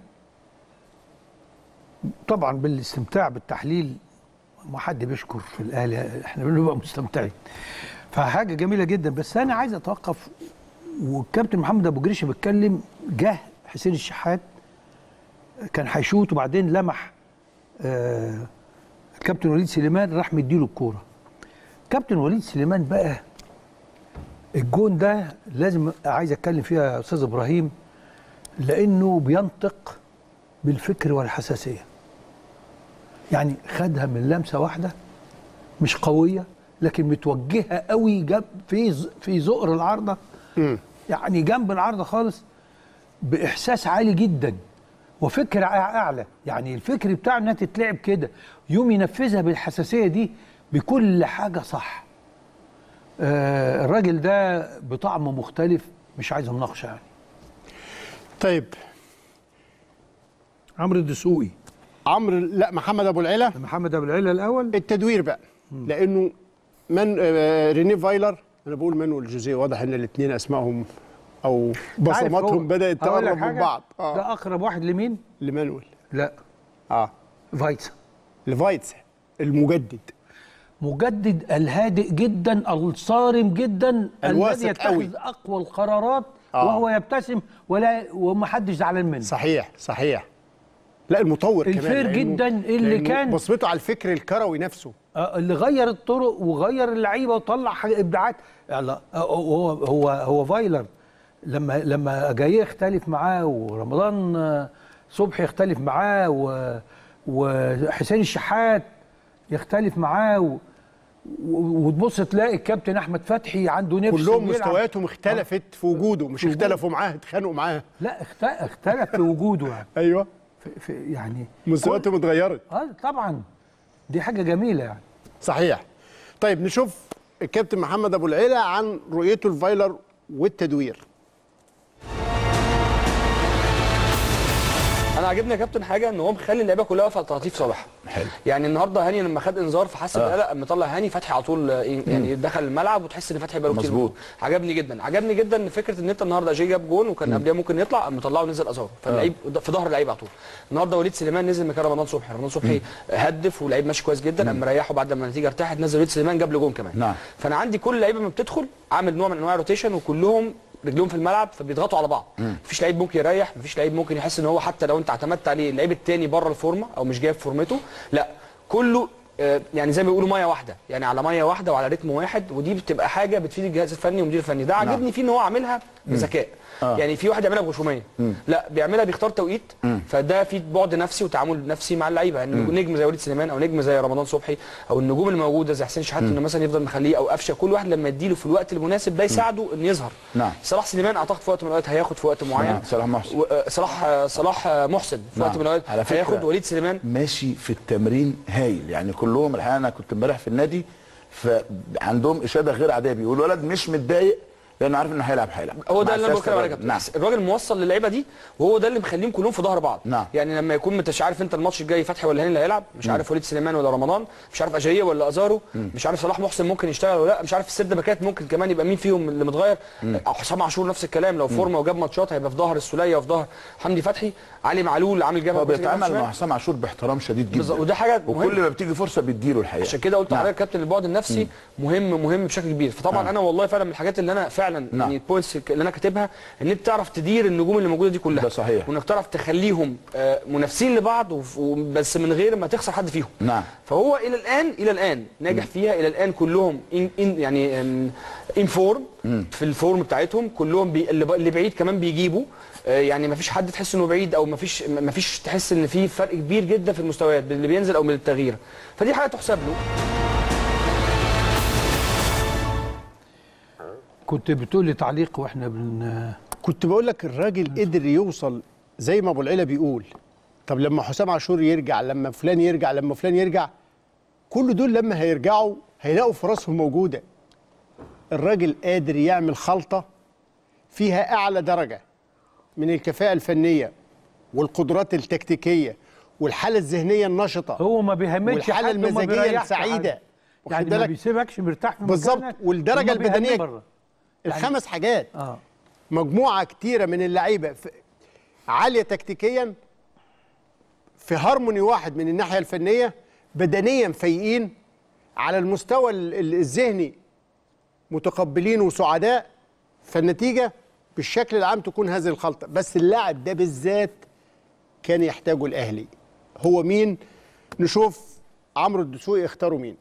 طبعا بالاستمتاع بالتحليل ما حد بيشكر في الاهلي احنا بنبقى مستمتعين فحاجه جميله جدا بس انا عايز اتوقف والكابتن محمد ابو جريشه بيتكلم جه حسين الشحات كان هيشوط وبعدين لمح آه الكابتن وليد سليمان راح مديله الكوره كابتن وليد سليمان بقى الجون ده لازم عايز اتكلم فيها يا استاذ ابراهيم لانه بينطق بالفكر والحساسيه يعني خدها من لمسه واحده مش قويه لكن متوجهه قوي جنب في ز- في زقر العارضه يعني جنب العارضه خالص باحساس عالي جدا وفكر أع- اعلى يعني الفكر بتاعه انها تتلعب كده يوم ينفذها بالحساسيه دي بكل حاجه صح آه الراجل ده بطعم مختلف مش عايز مناقشه يعني طيب عمرو الدسوقي عمرو لا محمد ابو العلا محمد ابو العلا الاول التدوير بقى لانه من آه، ريني فايلر انا بقول مانويل جوزيه واضح ان الاثنين اسمائهم او عارف هو- بصماتهم بدات هقول لك تقرب من حاجة؟ بعض اه ده اقرب واحد لمين؟ لمانويل لا اه فايتسا لفايتس المجدد مجدد الهادئ جدا الصارم جدا الواثق الذي يتخذ قوي. اقوى القرارات آه. وهو يبتسم ولا ومحدش زعلان منه صحيح صحيح لا المطور كمان الفير لأنه- جداً اللي لأنه كان- بصمته على الفكر الكروي نفسه آه، اللي غير الطرق وغير اللعيبه وطلع حاجة- ابداعات لا آه، هو هو هو فايلر لما لما جاي يختلف معاه ورمضان آه، صبحي يختلف معاه و- وحسين الشحات يختلف معاه و- و- وتبص تلاقي الكابتن احمد فتحي عنده نفس كلهم إنه يلعب. مستوياتهم اختلفت في وجوده مش اختلفوا معاه اتخانقوا معاه لا اخت- اختلف في وجوده يعني ايوه في في يعني مستوياتهم اتغيرت اه طبعا دي حاجه جميله يعني صحيح طيب نشوف الكابتن محمد ابو العيله عن رؤيته الفايلر والتدوير انا عاجبني يا كابتن حاجه ان هو مخلي اللعيبه كلها واقفه على تلطيف صالح حلو يعني النهارده هاني لما خد انذار فحس بقلق قام مطلع هاني فتحي على طول آه، إيه، يعني دخل الملعب وتحس ان فتحي بقاله كتير مظبوط. موجود. عجبني جدا عجبني جدا ان فكره ان انت النهارده جاي جاب جون وكان قبلها ممكن يطلع قام مطلعه ونزل ازارو فاللعيب في ظهر اللعيب على طول النهارده وليد سليمان نزل مكان رمضان صبحي رمضان صبحي هدف ولعيب ماشي كويس جدا قام مريحه بعد ما النتيجه ارتاحت نزل وليد سليمان جاب له جون كمان نعم. فانا عندي كل لعيبه ما بتدخل عامل نوع من انواع الروتيشن وكلهم رجلهم في الملعب فبيضغطوا على بعض مفيش لعيب ممكن يريح مفيش لعيب ممكن يحس ان هو حتى لو انت اعتمدت عليه اللعيب التاني بره الفورمه او مش جايب فورمته لا كله آه، يعني زي ما بيقولوا ميه واحده يعني على ميه واحده وعلى رتم واحد ودي بتبقى حاجه بتفيد الجهاز الفني والمدير الفني ده عاجبني فيه ان هو عاملها بذكاء آه. يعني في واحد يعملها بغشوميه لا بيعملها بيختار توقيت فده في بعد نفسي وتعامل نفسي مع اللعيبه يعني نجم زي وليد سليمان او نجم زي رمضان صبحي او النجوم اللي موجوده زي حسين شحات انه مثلا يفضل مخليه او قفشه كل واحد لما يديله في الوقت المناسب ده يساعده انه يظهر نعم. صلاح سليمان اعتقد في وقت من الاوقات هياخد في وقت معين نعم، صلاح محسن. و- آه، صلاح آه، صلاح آه، محسن في نعم. وقت من الاوقات على فكرة هياخد وليد سليمان ماشي في التمرين هايل يعني كلهم الحقيقه انا كنت امبارح في النادي فعندهم اشاده غير عاديه بيقول الولد مش متضايق لانه عارف انه هيلعب هيلعب هو مع ده اللي انا سياسة بتكلم عليه يا الراجل. كابتن نعم الراجل موصل للعيبه دي وهو ده اللي مخليهم كلهم في ظهر بعض نعم. يعني لما يكون مش عارف انت الماتش الجاي فتحي ولا هاني اللي هيلعب مش عارف وليد سليمان ولا رمضان مش عارف اجاييه ولا ازارو مش عارف صلاح محسن ممكن يشتغل ولا لا مش عارف السد باكات ممكن كمان يبقى مين فيهم اللي متغير أو حسام عاشور نفس الكلام لو فورمه وجاب ماتشات هيبقى في ظهر السوليه وفي ظهر حمدي فتحي علي معلول عامل جبهه هو كويسة جدا بيتعامل شمال. مع حسام عاشور باحترام شديد جدا بالظبط، وده حاجة وكل مهمة. ما بتيجي فرصه بيديله الحقيقه عشان كده قلت نعم. لحضرتك كابتن البعد النفسي مهم مهم بشكل كبير فطبعا آه. انا والله فعلا من الحاجات اللي انا فعلا نعم. يعني البوينتس اللي انا كاتبها ان انت تعرف تدير النجوم اللي موجوده دي كلها ده صحيح. وانك تعرف تخليهم آه، منافسين لبعض وف- بس من غير ما تخسر حد فيهم نعم. فهو الى الان الى الان ناجح فيها الى الان كلهم إن إن يعني ان فورم في الفورم بتاعتهم كلهم بي اللي ب- اللي بعيد كمان بيجيبوا آه، يعني ما فيش حد تحس انه بعيد او ما فيش ما فيش تحس ان في فرق كبير جدا في المستويات بين اللي بينزل او من التغيير فدي حاجه تحسب له كنت بتقول لي تعليق واحنا بن كنت بقول لك الراجل قدر يوصل زي ما ابو العلا بيقول طب لما حسام عاشور يرجع لما فلان يرجع لما فلان يرجع كل دول لما هيرجعوا هيلاقوا فرصهم موجوده الراجل قادر يعمل خلطه فيها اعلى درجه من الكفاءه الفنيه والقدرات التكتيكيه والحاله الذهنيه النشطه هو ما بيهمتش والحاله حد وما المزاجيه بيريحش السعيده حد. واخد يعني ما بالك؟ بيسيبكش مرتاح في بالظبط مكانك والدرجه وما بيهمش البدنيه بره. الخمس حاجات اه مجموعه كتيره من اللعيبه في- عاليه تكتيكيا في هارموني واحد من الناحيه الفنيه بدنيا فايقين على المستوى ال- ال- الذهني متقبلين وسعداء فالنتيجه بالشكل العام تكون هذه الخلطه بس اللاعب ده بالذات كان يحتاجه الاهلي هو مين نشوف عمرو الدسوقي اختاروا مين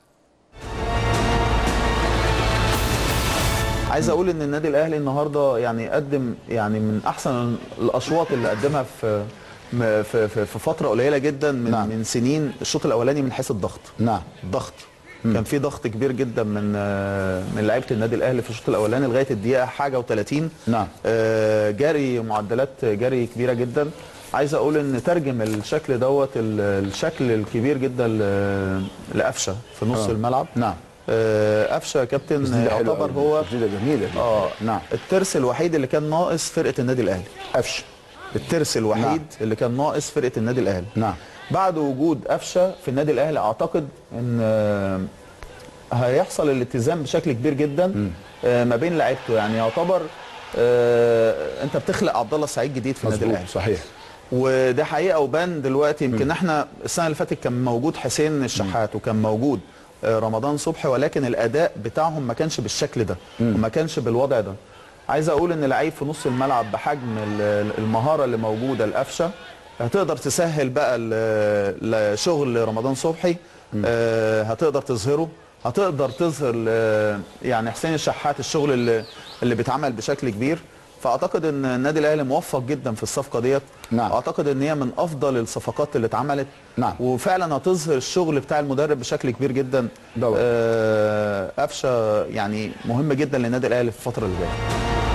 عايز اقول ان النادي الاهلي النهارده يعني قدم يعني من احسن الاشواط اللي قدمها في م- في في في فتره قليله جدا من نعم. من سنين الشوط الاولاني من حيث الضغط نعم ضغط كان في ضغط كبير جدا من آه، من لعيبه النادي الاهلي في الشوط الاولاني لغايه الدقيقه حاجه و30 نعم. جاري معدلات جري كبيره جدا عايز اقول ان ترجم الشكل دوت ال- الشكل الكبير جدا ل- لقفشه في نص آه. الملعب نعم. آه، قفشه كابتن تسديدة حلوة يعتبر أوي. هو تسديدة جميلة دي. اه نعم. الترس الوحيد اللي كان ناقص فرقه النادي الاهلي قفشه الترس الوحيد نعم. اللي كان ناقص فرقه النادي الاهلي نعم. بعد وجود قفشه في النادي الاهلي اعتقد ان آه، هيحصل الاتزان بشكل كبير جدا آه، ما بين لعيبته يعني يعتبر آه، انت بتخلق عبد الله السعيد جديد في النادي مظبوط الاهلي صحيح وده حقيقه وبان دلوقتي يمكن احنا السنه اللي فاتت كان موجود حسين الشحات وكان موجود آه، رمضان صبحي ولكن الاداء بتاعهم ما كانش بالشكل ده وما كانش بالوضع ده عايز اقول ان لعيب في نص الملعب بحجم ال- المهاره اللي موجوده القفشه هتقدر تسهل بقى ل- لشغل رمضان صبحي آه، هتقدر تظهره هتقدر تظهر ل- يعني حسين الشحات الشغل اللي اللي بيتعمل بشكل كبير فاعتقد ان النادي الاهلي موفق جدا في الصفقه ديت نعم. اعتقد ان هي من افضل الصفقات اللي اتعملت نعم. وفعلا هتظهر الشغل بتاع المدرب بشكل كبير جدا طبعا. آه، قفشه يعني مهم جدا للنادي الاهلي في الفتره اللي جايه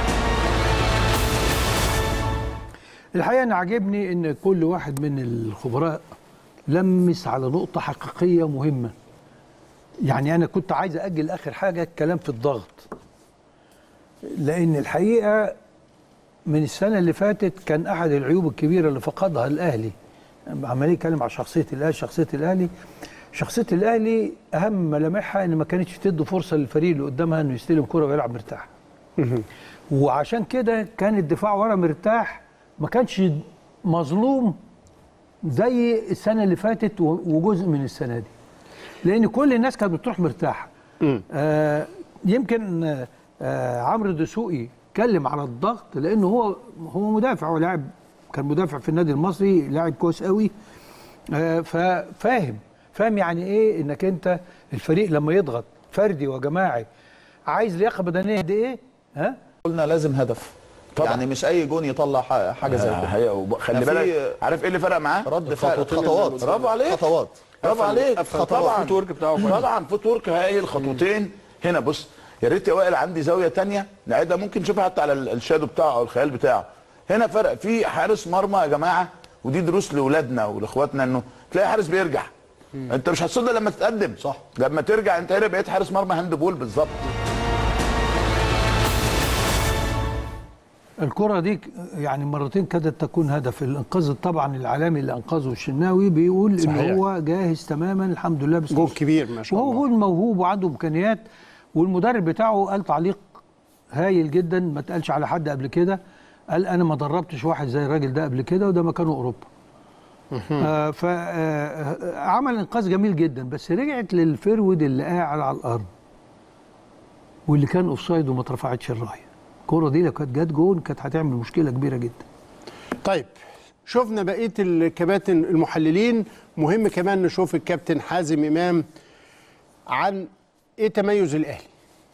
الحقيقه انا عاجبني ان كل واحد من الخبراء لمس على نقطه حقيقيه مهمه يعني انا كنت عايز اجل اخر حاجه الكلام في الضغط لان الحقيقه من السنه اللي فاتت كان احد العيوب الكبيره اللي فقدها الاهلي عمال يتكلم على شخصيه الاهلي شخصيه الاهلي شخصيه الاهلي اهم ملامحها ان ما كانتش تدي فرصه للفريق اللي قدامها انه يستلم كره ويلعب مرتاح وعشان كده كان الدفاع ورا مرتاح ما كانش مظلوم زي السنه اللي فاتت و- وجزء من السنه دي لان كل الناس كانت بتروح مرتاحه آه يمكن آه، آه عمرو دسوقي اتكلم على الضغط لانه هو هو مدافع هو لاعب كان مدافع في النادي المصري لاعب كويس قوي آه ففاهم فاهم يعني ايه انك انت الفريق لما يضغط فردي وجماعي عايز لياقه بدنيه قد ايه ها قلنا لازم هدف طبعا. يعني مش اي جون يطلع ح- حاجه زي كده هي وب- خلي كان في بالك عارف ايه اللي فرق معاه؟ رد فعل الخطوتين خطوات اللي برافو عليك خطوات برافو قفل- عليك قفل طبعا الفوت ورك بتاعه كويس. طبعا فوت ورك هايل الخطوتين هنا بص يا ريت يا وائل عندي زاويه تانية نعيدها ممكن نشوفها حتى على ال- الشادو بتاعه او الخيال بتاعه هنا فرق في حارس مرمى يا جماعه ودي دروس لاولادنا ولاخواتنا انه تلاقي حارس بيرجع انت مش هتصدق لما تتقدم صح. لما ترجع انت هنا بقيت حارس مرمى هاند بول بالظبط الكرة دي ك- يعني مرتين كادت تكون هدف الانقاذ طبعا العالمي اللي انقذه الشناوي بيقول صحيح. ان هو جاهز تماما الحمد لله بس جول كبير ما شاء وهو الله جول موهوب وعنده امكانيات والمدرب بتاعه قال تعليق هايل جدا ما اتقالش على حد قبل كده قال انا ما دربتش واحد زي الراجل ده قبل كده وده مكانه اوروبا آه فعمل انقاذ جميل جدا بس رجعت للفرود اللي قاعد على الارض واللي كان اوفسايد وما اترفعتش الرايه الكوره دي لو كانت جت جون كانت هتعمل مشكله كبيره جدا طيب شفنا بقيه الكباتن المحللين مهم كمان نشوف الكابتن حازم امام عن ايه تميز الاهلي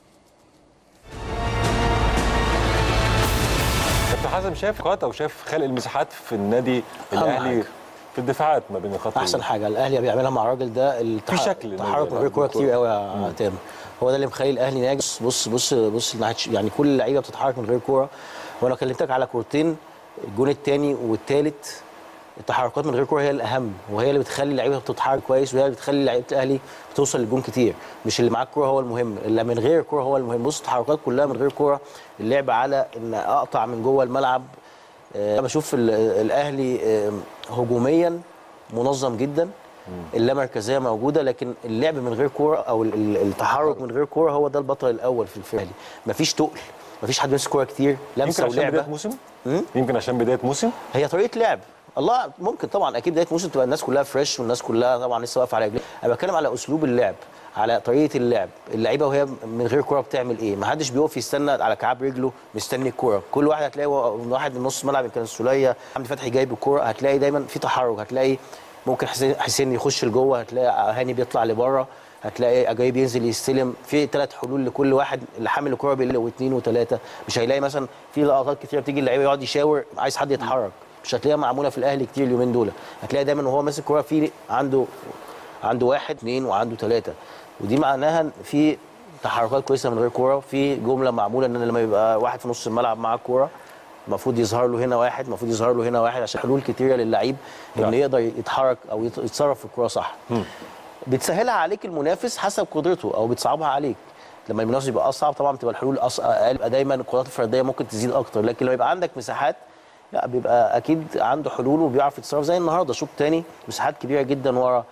كابتن حازم شايف نقاط او شايف خلق المساحات في النادي الاهلي حاجة. في الدفاعات ما بين الخط احسن حاجه الاهلي بيعملها مع الراجل ده التح... في شكل التحرك من نادي غير كوره الأهلي. كتير قوي يا تامر هو ده اللي مخلي الاهلي ناجح بص بص بص ناحية- يعني كل اللعيبه بتتحرك من غير كوره وانا كلمتك على كورتين الجون الثاني والثالث التحركات من غير كوره هي الاهم وهي اللي بتخلي اللعيبه بتتحرك كويس وهي اللي بتخلي لعيبه الاهلي بتوصل للجون كتير مش اللي معاك كوره هو المهم اللي من غير كوره هو المهم بص التحركات كلها من غير كوره اللعب على ان اقطع من جوه الملعب آه، انا بشوف ال- الاهلي آه، هجوميا منظم جدا اللامركزيه موجوده لكن اللعب من غير كوره او ال- ال- التحرك من غير كوره هو ده البطل الاول في الفرقه مفيش تقل مفيش حد بيمسك كوره كتير لمسه يمكن عشان بدايه ولعبه موسم يمكن عشان بدايه موسم هي طريقه لعب الله ممكن طبعا اكيد بدايه موسم تبقى الناس كلها فريش والناس كلها طبعا لسه واقفه على رجليها انا بتكلم على اسلوب اللعب على طريقه اللعب اللعيبه وهي من غير كوره بتعمل ايه ما حدش بيقف يستنى على كعاب رجله مستني الكوره كل واحد هتلاقي و- واحد من نص ملعب كان السوليه حمدي فتحي جايب الكوره هتلاقي دايما في تحرك هتلاقي ممكن حسين حسين يخش لجوه هتلاقي هاني بيطلع لبره هتلاقي اجاي بينزل يستلم في ثلاث حلول لكل واحد اللي حامل الكوره بيلاقي واثنين وثلاثه مش هيلاقي مثلا في لقطات كتير بتيجي اللعيبه يقعد يشاور عايز حد يتحرك مش هتلاقيها معموله في الاهلي كتير اليومين دول هتلاقي دايما وهو ماسك الكوره في عنده عنده واحد اثنين وعنده ثلاثه ودي معناها إن في تحركات كويسه من غير كوره في جمله معموله ان لما يبقى واحد في نص الملعب معاه الكوره المفروض يظهر له هنا واحد المفروض يظهر له هنا واحد عشان حلول كتيره للعيب انه يقدر يتحرك او يت- يتصرف في الكوره صح بتسهلها عليك المنافس حسب قدرته او بتصعبها عليك لما المنافس يبقى اصعب طبعا بتبقى الحلول أص- اقل يبقى دايما القدرات الفرديه ممكن تزيد اكتر لكن لما يبقى عندك مساحات لا بيبقى اكيد عنده حلول وبيعرف يتصرف زي النهارده شوط تاني مساحات كبيره جدا ورا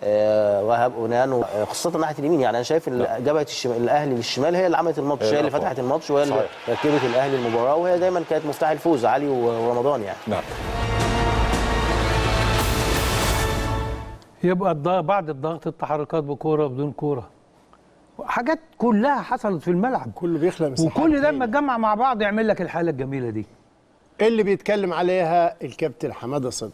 آه وهاب اونان و- آه، خاصه ناحيه اليمين يعني انا شايف ان جبهه الشمال الاهلي للشمال هي اللي عملت الماتش هي اللي طبعاً. فتحت الماتش وهي اللي صحيح. ركبت الاهلي المباراه وهي دايما كانت مفتاح الفوز علي و- ورمضان يعني نعم يبقى الضغط بعد الضغط التحركات بكوره بدون كوره حاجات كلها حصلت في الملعب كله بيخلق مساحات وكل ده هايلة. لما اتجمع مع بعض يعمل لك الحاله الجميله دي اللي بيتكلم عليها الكابتن حماده صديق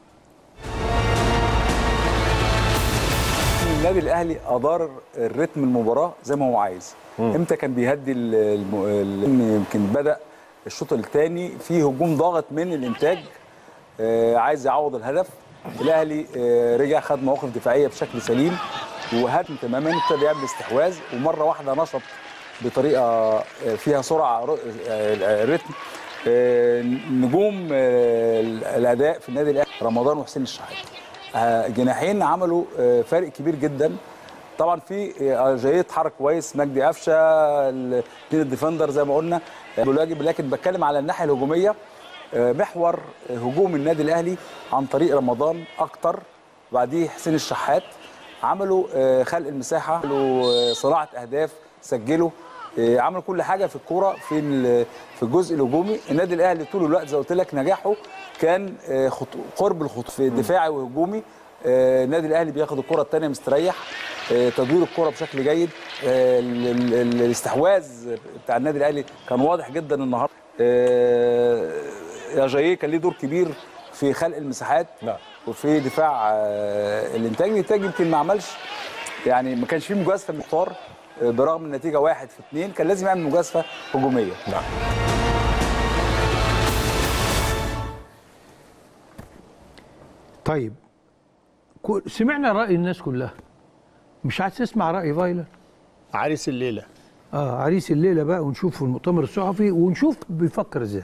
النادي الاهلي ادار الريتم المباراه زي ما هو عايز امتى كان بيهدي ال- الم... ال- يمكن بدا الشوط الثاني في هجوم ضاغط من الانتاج آه عايز يعوض الهدف الاهلي آه رجع خد مواقف دفاعيه بشكل سليم وهدم تماما ابتدى يعمل استحواذ ومره واحده نشط بطريقه آه، فيها سرعه ر- آه، رتم آه، نجوم آه، الاداء في النادي الاهلي رمضان وحسين الشحات آه، جناحين عملوا آه، فرق كبير جدا طبعا في آه، جاي اتحرك كويس مجدي قفشه الاثنين الديفندر زي ما قلنا آه، بالواجب لكن بتكلم على الناحيه الهجوميه آه، محور آه، هجوم النادي الاهلي عن طريق رمضان اكتر بعديه حسين الشحات عملوا آه، خلق المساحه عملوا آه، صناعه اهداف سجلوا آه، عملوا كل حاجه في الكوره في ال- في الجزء الهجومي النادي الاهلي طول الوقت زي ما قلت لك نجاحه كان آه، خط- قرب الخطوط في دفاعي وهجومي آه، النادي الاهلي بياخد الكره الثانيه مستريح آه، تدوير الكره بشكل جيد آه، ال- ال- ال- الاستحواذ بتاع النادي الاهلي كان واضح جدا النهارده آه، يا جاي كان ليه دور كبير في خلق المساحات نعم. وفي دفاع آه، الانتاج الانتاج يمكن ما عملش يعني ما كانش فيه مجازفه مختار برغم النتيجه واحد في اثنين كان لازم يعمل مجازفه هجوميه نعم طيب كو- سمعنا راي الناس كلها مش عايز تسمع راي فايلر عريس الليله اه عريس الليله بقى ونشوف في المؤتمر الصحفي ونشوف بيفكر ازاي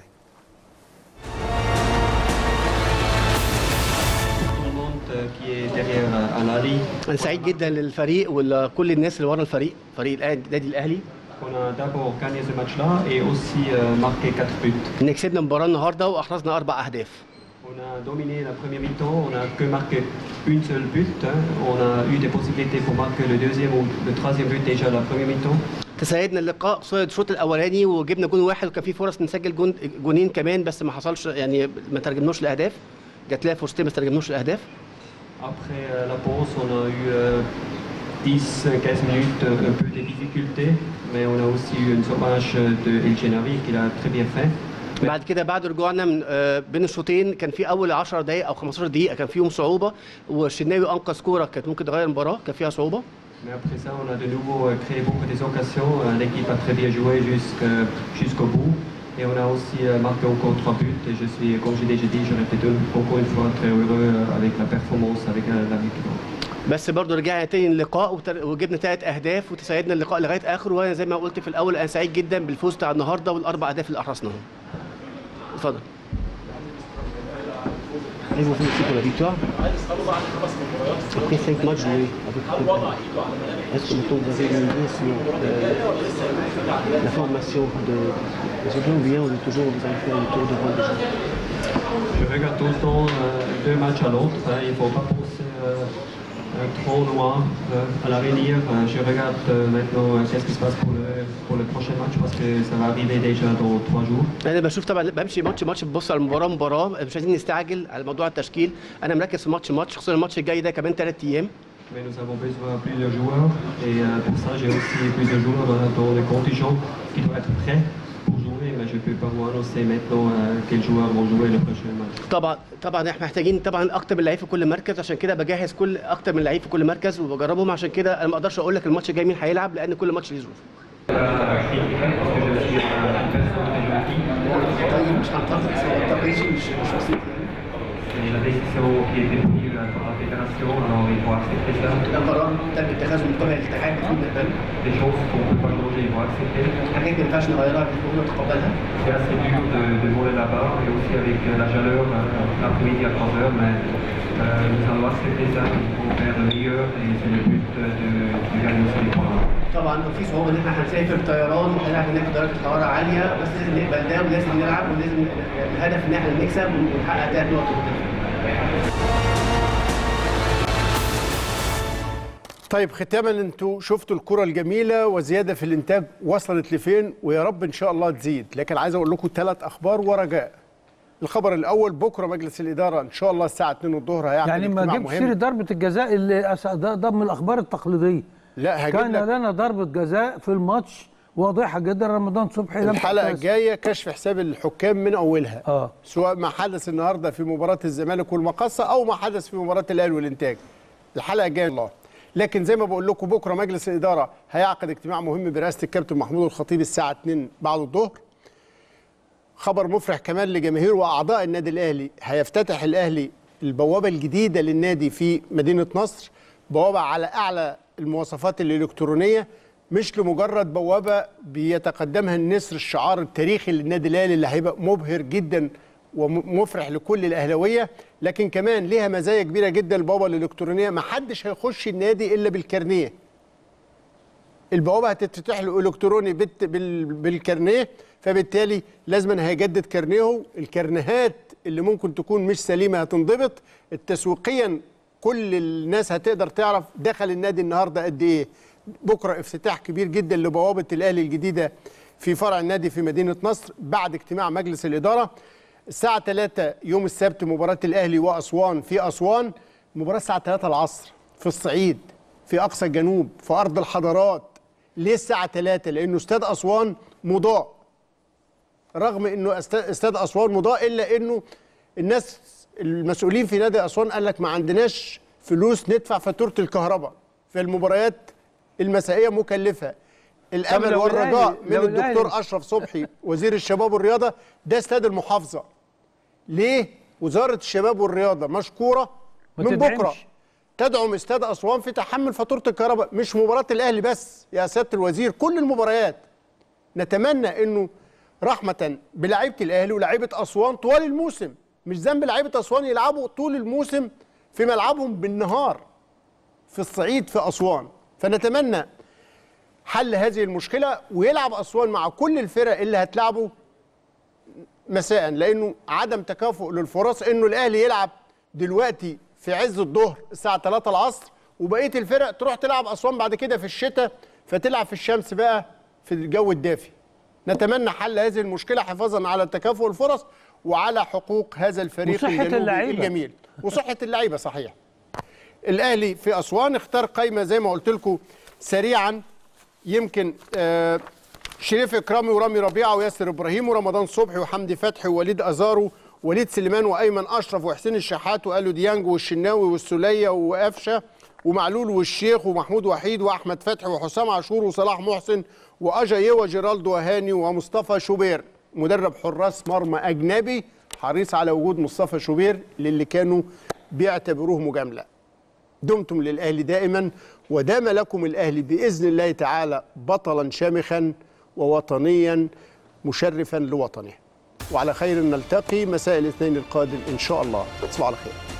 انا سعيد جدا للفريق وكل الناس اللي ورا الفريق فريق الأهلي- النادي الاهلي On a d'abord gagné ce match-là et aussi euh, marqué 4 buts. ان كسبنا المباراه النهارده واحرزنا اربع اهداف On a dominé la première mi-temps, on a que marqué une seule but. hein. On a eu des possibilités pour marquer le deuxième ou le troisième but déjà la première mi-temps. تسيدنا اللقاء خصوصا الشوط الاولاني وجبنا جون واحد وكان في فرص نسجل جون جونين كمان بس ما حصلش يعني ما ترجمناش لاهداف جات لنا فرصتين ما ترجمناش لاهداف Après euh, la pause, on a eu euh, 10-15 minutes euh, un peu de difficultés, mais on a aussi eu un chômage de El Genavi qui l'a très bien fait. بعد كده بعد رجوعنا من آه، بين الشوطين كان في اول 10 دقائق او 15 دقيقه كان فيهم صعوبه والشناوي انقذ كوره كانت ممكن تغير المباراه كان فيها صعوبه Mais après ça, on a de nouveau euh, créé beaucoup des occasions. Euh, L'équipe a très bien joué jusque- jusqu'au bout. Et on a aussi euh, marqué encore trois buts. Et je suis, comme j'ai déjà dit, je répète encore une fois, très heureux euh, avec la performance, avec euh, la victoire. بس برضه رجعنا تاني اللقاء وتر- وجبنا ثلاث اهداف وتسيدنا اللقاء لغايه اخره وانا زي ما قلت في الاول انا سعيد جدا بالفوز بتاع النهارده والاربع اهداف اللي احرزناهم. اتفضل. Allez-vous féliciter pour la victoire. Après 5 matchs joués avec Est-ce que maintenant vous avez une idée sur euh, la formation de, de ce joueur ou bien on est toujours vous allez faire le tour de rôle déjà Je regarde tout le temps euh, deux matchs à l'autre. hein. Il ne faut pas penser euh, euh, trop loin euh, à l'avenir. Euh, Je regarde euh, maintenant euh, qu'est-ce qui se passe pour le, pour le prochain match parce que ça va arriver déjà dans trois jours. انا بشوف طبعا بمشي ماتش ماتش ببص على المباراه مباراه مش عايزين نستعجل على موضوع التشكيل انا مركز في ماتش ماتش خصوصا الماتش الجاي ده كمان ثلاث ايام Mais nous avons besoin de plusieurs joueurs et euh, pour ça j'ai aussi plusieurs joueurs euh, dans le contingent qui doivent être prêts pour jouer, mais je ne peux pas vous annoncer maintenant euh, quels joueurs vont jouer le prochain match. طبعا طبعا احنا محتاجين طبعا اكتر من لعيب في كل مركز عشان كده بجهز كل اكتر من لعيب في كل مركز وبجربهم عشان كده انا ما اقدرش اقول لك الماتش الجاي مين هيلعب لان كل ماتش ليه ظروف طيب مش هنتفق مش مش C'est la décision qui a été prise euh, par la fédération, alors il faut accepter ça. ده قرار تم اتخاذه من قبل الاتحاد المفروض نقبله Des choses qu'on ne peut pas changer, il faut accepter. حاجات ما ينفعش نغيرها المفروض نتقبلها C'est assez dur de, de voler là-bas et aussi avec euh, la chaleur euh, l'après-midi à 3 heures, mais euh, nous allons accepter ça, il faut faire le meilleur et c'est le but euh, de, de gagner aussi les points. طبعا في صعوبه ان احنا هنسافر طيران وهنلعب هناك درجه حراره عاليه بس لازم نقبل ده ولازم نلعب ولازم الهدف ان احنا نكسب ونحقق ثلاث نقط طيب ختاما انتوا شفتوا الكرة الجميلة وزيادة في الانتاج وصلت لفين ويا رب ان شاء الله تزيد لكن عايز اقول لكم ثلاث اخبار ورجاء الخبر الاول بكره مجلس الاداره ان شاء الله الساعه 2 الظهر هيعمل يعني ما اجتماع جبت مهم. سيره ضربه الجزاء اللي أس- ده ده من الاخبار التقليديه لا هجيب كان لك لنا ضربه جزاء في الماتش واضحه جدا رمضان صبحي لم الحلقه تحتسب. الجايه كشف حساب الحكام من اولها اه سواء ما حدث النهارده في مباراه الزمالك والمقصه او ما حدث في مباراه الاهلي والانتاج الحلقه الجايه الله لكن زي ما بقول لكم بكره مجلس الاداره هيعقد اجتماع مهم برئاسه الكابتن محمود الخطيب الساعه 2 بعد الظهر خبر مفرح كمان لجماهير واعضاء النادي الاهلي هيفتتح الاهلي البوابه الجديده للنادي في مدينه نصر بوابه على اعلى المواصفات الالكترونيه مش لمجرد بوابه بيتقدمها النسر الشعار التاريخي للنادي الاهلي اللي هيبقى مبهر جدا ومفرح لكل الاهلاويه لكن كمان ليها مزايا كبيره جدا البوابه الالكترونيه ما حدش هيخش النادي الا بالكارنيه البوابه هتتفتح له الكتروني بالت- بال- بالكارنيه فبالتالي لازم هيجدد كارنيهه الكارنيهات اللي ممكن تكون مش سليمه هتنضبط التسويقيا كل الناس هتقدر تعرف دخل النادي النهارده قد ايه بكره افتتاح كبير جدا لبوابه الاهلي الجديده في فرع النادي في مدينه نصر بعد اجتماع مجلس الاداره الساعه 3 يوم السبت مباراه الاهلي واسوان في اسوان مباراه الساعه 3 العصر في الصعيد في اقصى الجنوب في ارض الحضارات ليه الساعه 3 لانه استاد اسوان مضاء رغم انه است- استاد اسوان مضاء الا انه الناس المسؤولين في نادي اسوان قال لك ما عندناش فلوس ندفع فاتوره الكهرباء فالمباريات المسائيه مكلفه الامل لو والرجاء الأهلي- من لو الدكتور الأهلي- اشرف صبحي وزير الشباب والرياضه ده استاد المحافظه ليه وزاره الشباب والرياضه مشكوره ما من تدعمش. بكره تدعم استاد اسوان في تحمل فاتوره الكهرباء مش مباراه الاهلي بس يا سياده الوزير كل المباريات نتمنى انه رحمه بلعيبه الاهلي ولاعيبه اسوان طوال الموسم مش ذنب لعيبه اسوان يلعبوا طول الموسم في ملعبهم بالنهار في الصعيد في اسوان فنتمنى حل هذه المشكله ويلعب اسوان مع كل الفرق اللي هتلعبه مساء لانه عدم تكافؤ للفرص انه الاهلي يلعب دلوقتي في عز الظهر الساعه 3 العصر وبقيه الفرق تروح تلعب اسوان بعد كده في الشتاء فتلعب في الشمس بقى في الجو الدافي نتمنى حل هذه المشكله حفاظا على تكافؤ الفرص وعلى حقوق هذا الفريق وصحة الجنوبي اللعيبة. الجميل وصحه اللعيبه صحيح الاهلي في اسوان اختار قائمه زي ما قلت لكم سريعا يمكن آه شريف اكرامي ورامي ربيعه وياسر ابراهيم ورمضان صبحي وحمدي فتحي ووليد ازارو وليد سليمان وايمن اشرف وحسين الشحات والو ديانج والشناوي والسوليه وقفشه ومعلول والشيخ ومحمود وحيد واحمد فتحي وحسام عاشور وصلاح محسن واجاييه وجيرالدو وهاني ومصطفى شوبير مدرب حراس مرمى اجنبي حريص على وجود مصطفى شوبير للي كانوا بيعتبروه مجامله دمتم للأهلي دائما ودام لكم الأهلي بإذن الله تعالى بطلا شامخا ووطنيا مشرفا لوطنه وعلى خير نلتقي مساء الاثنين القادم إن شاء الله تصبحوا على خير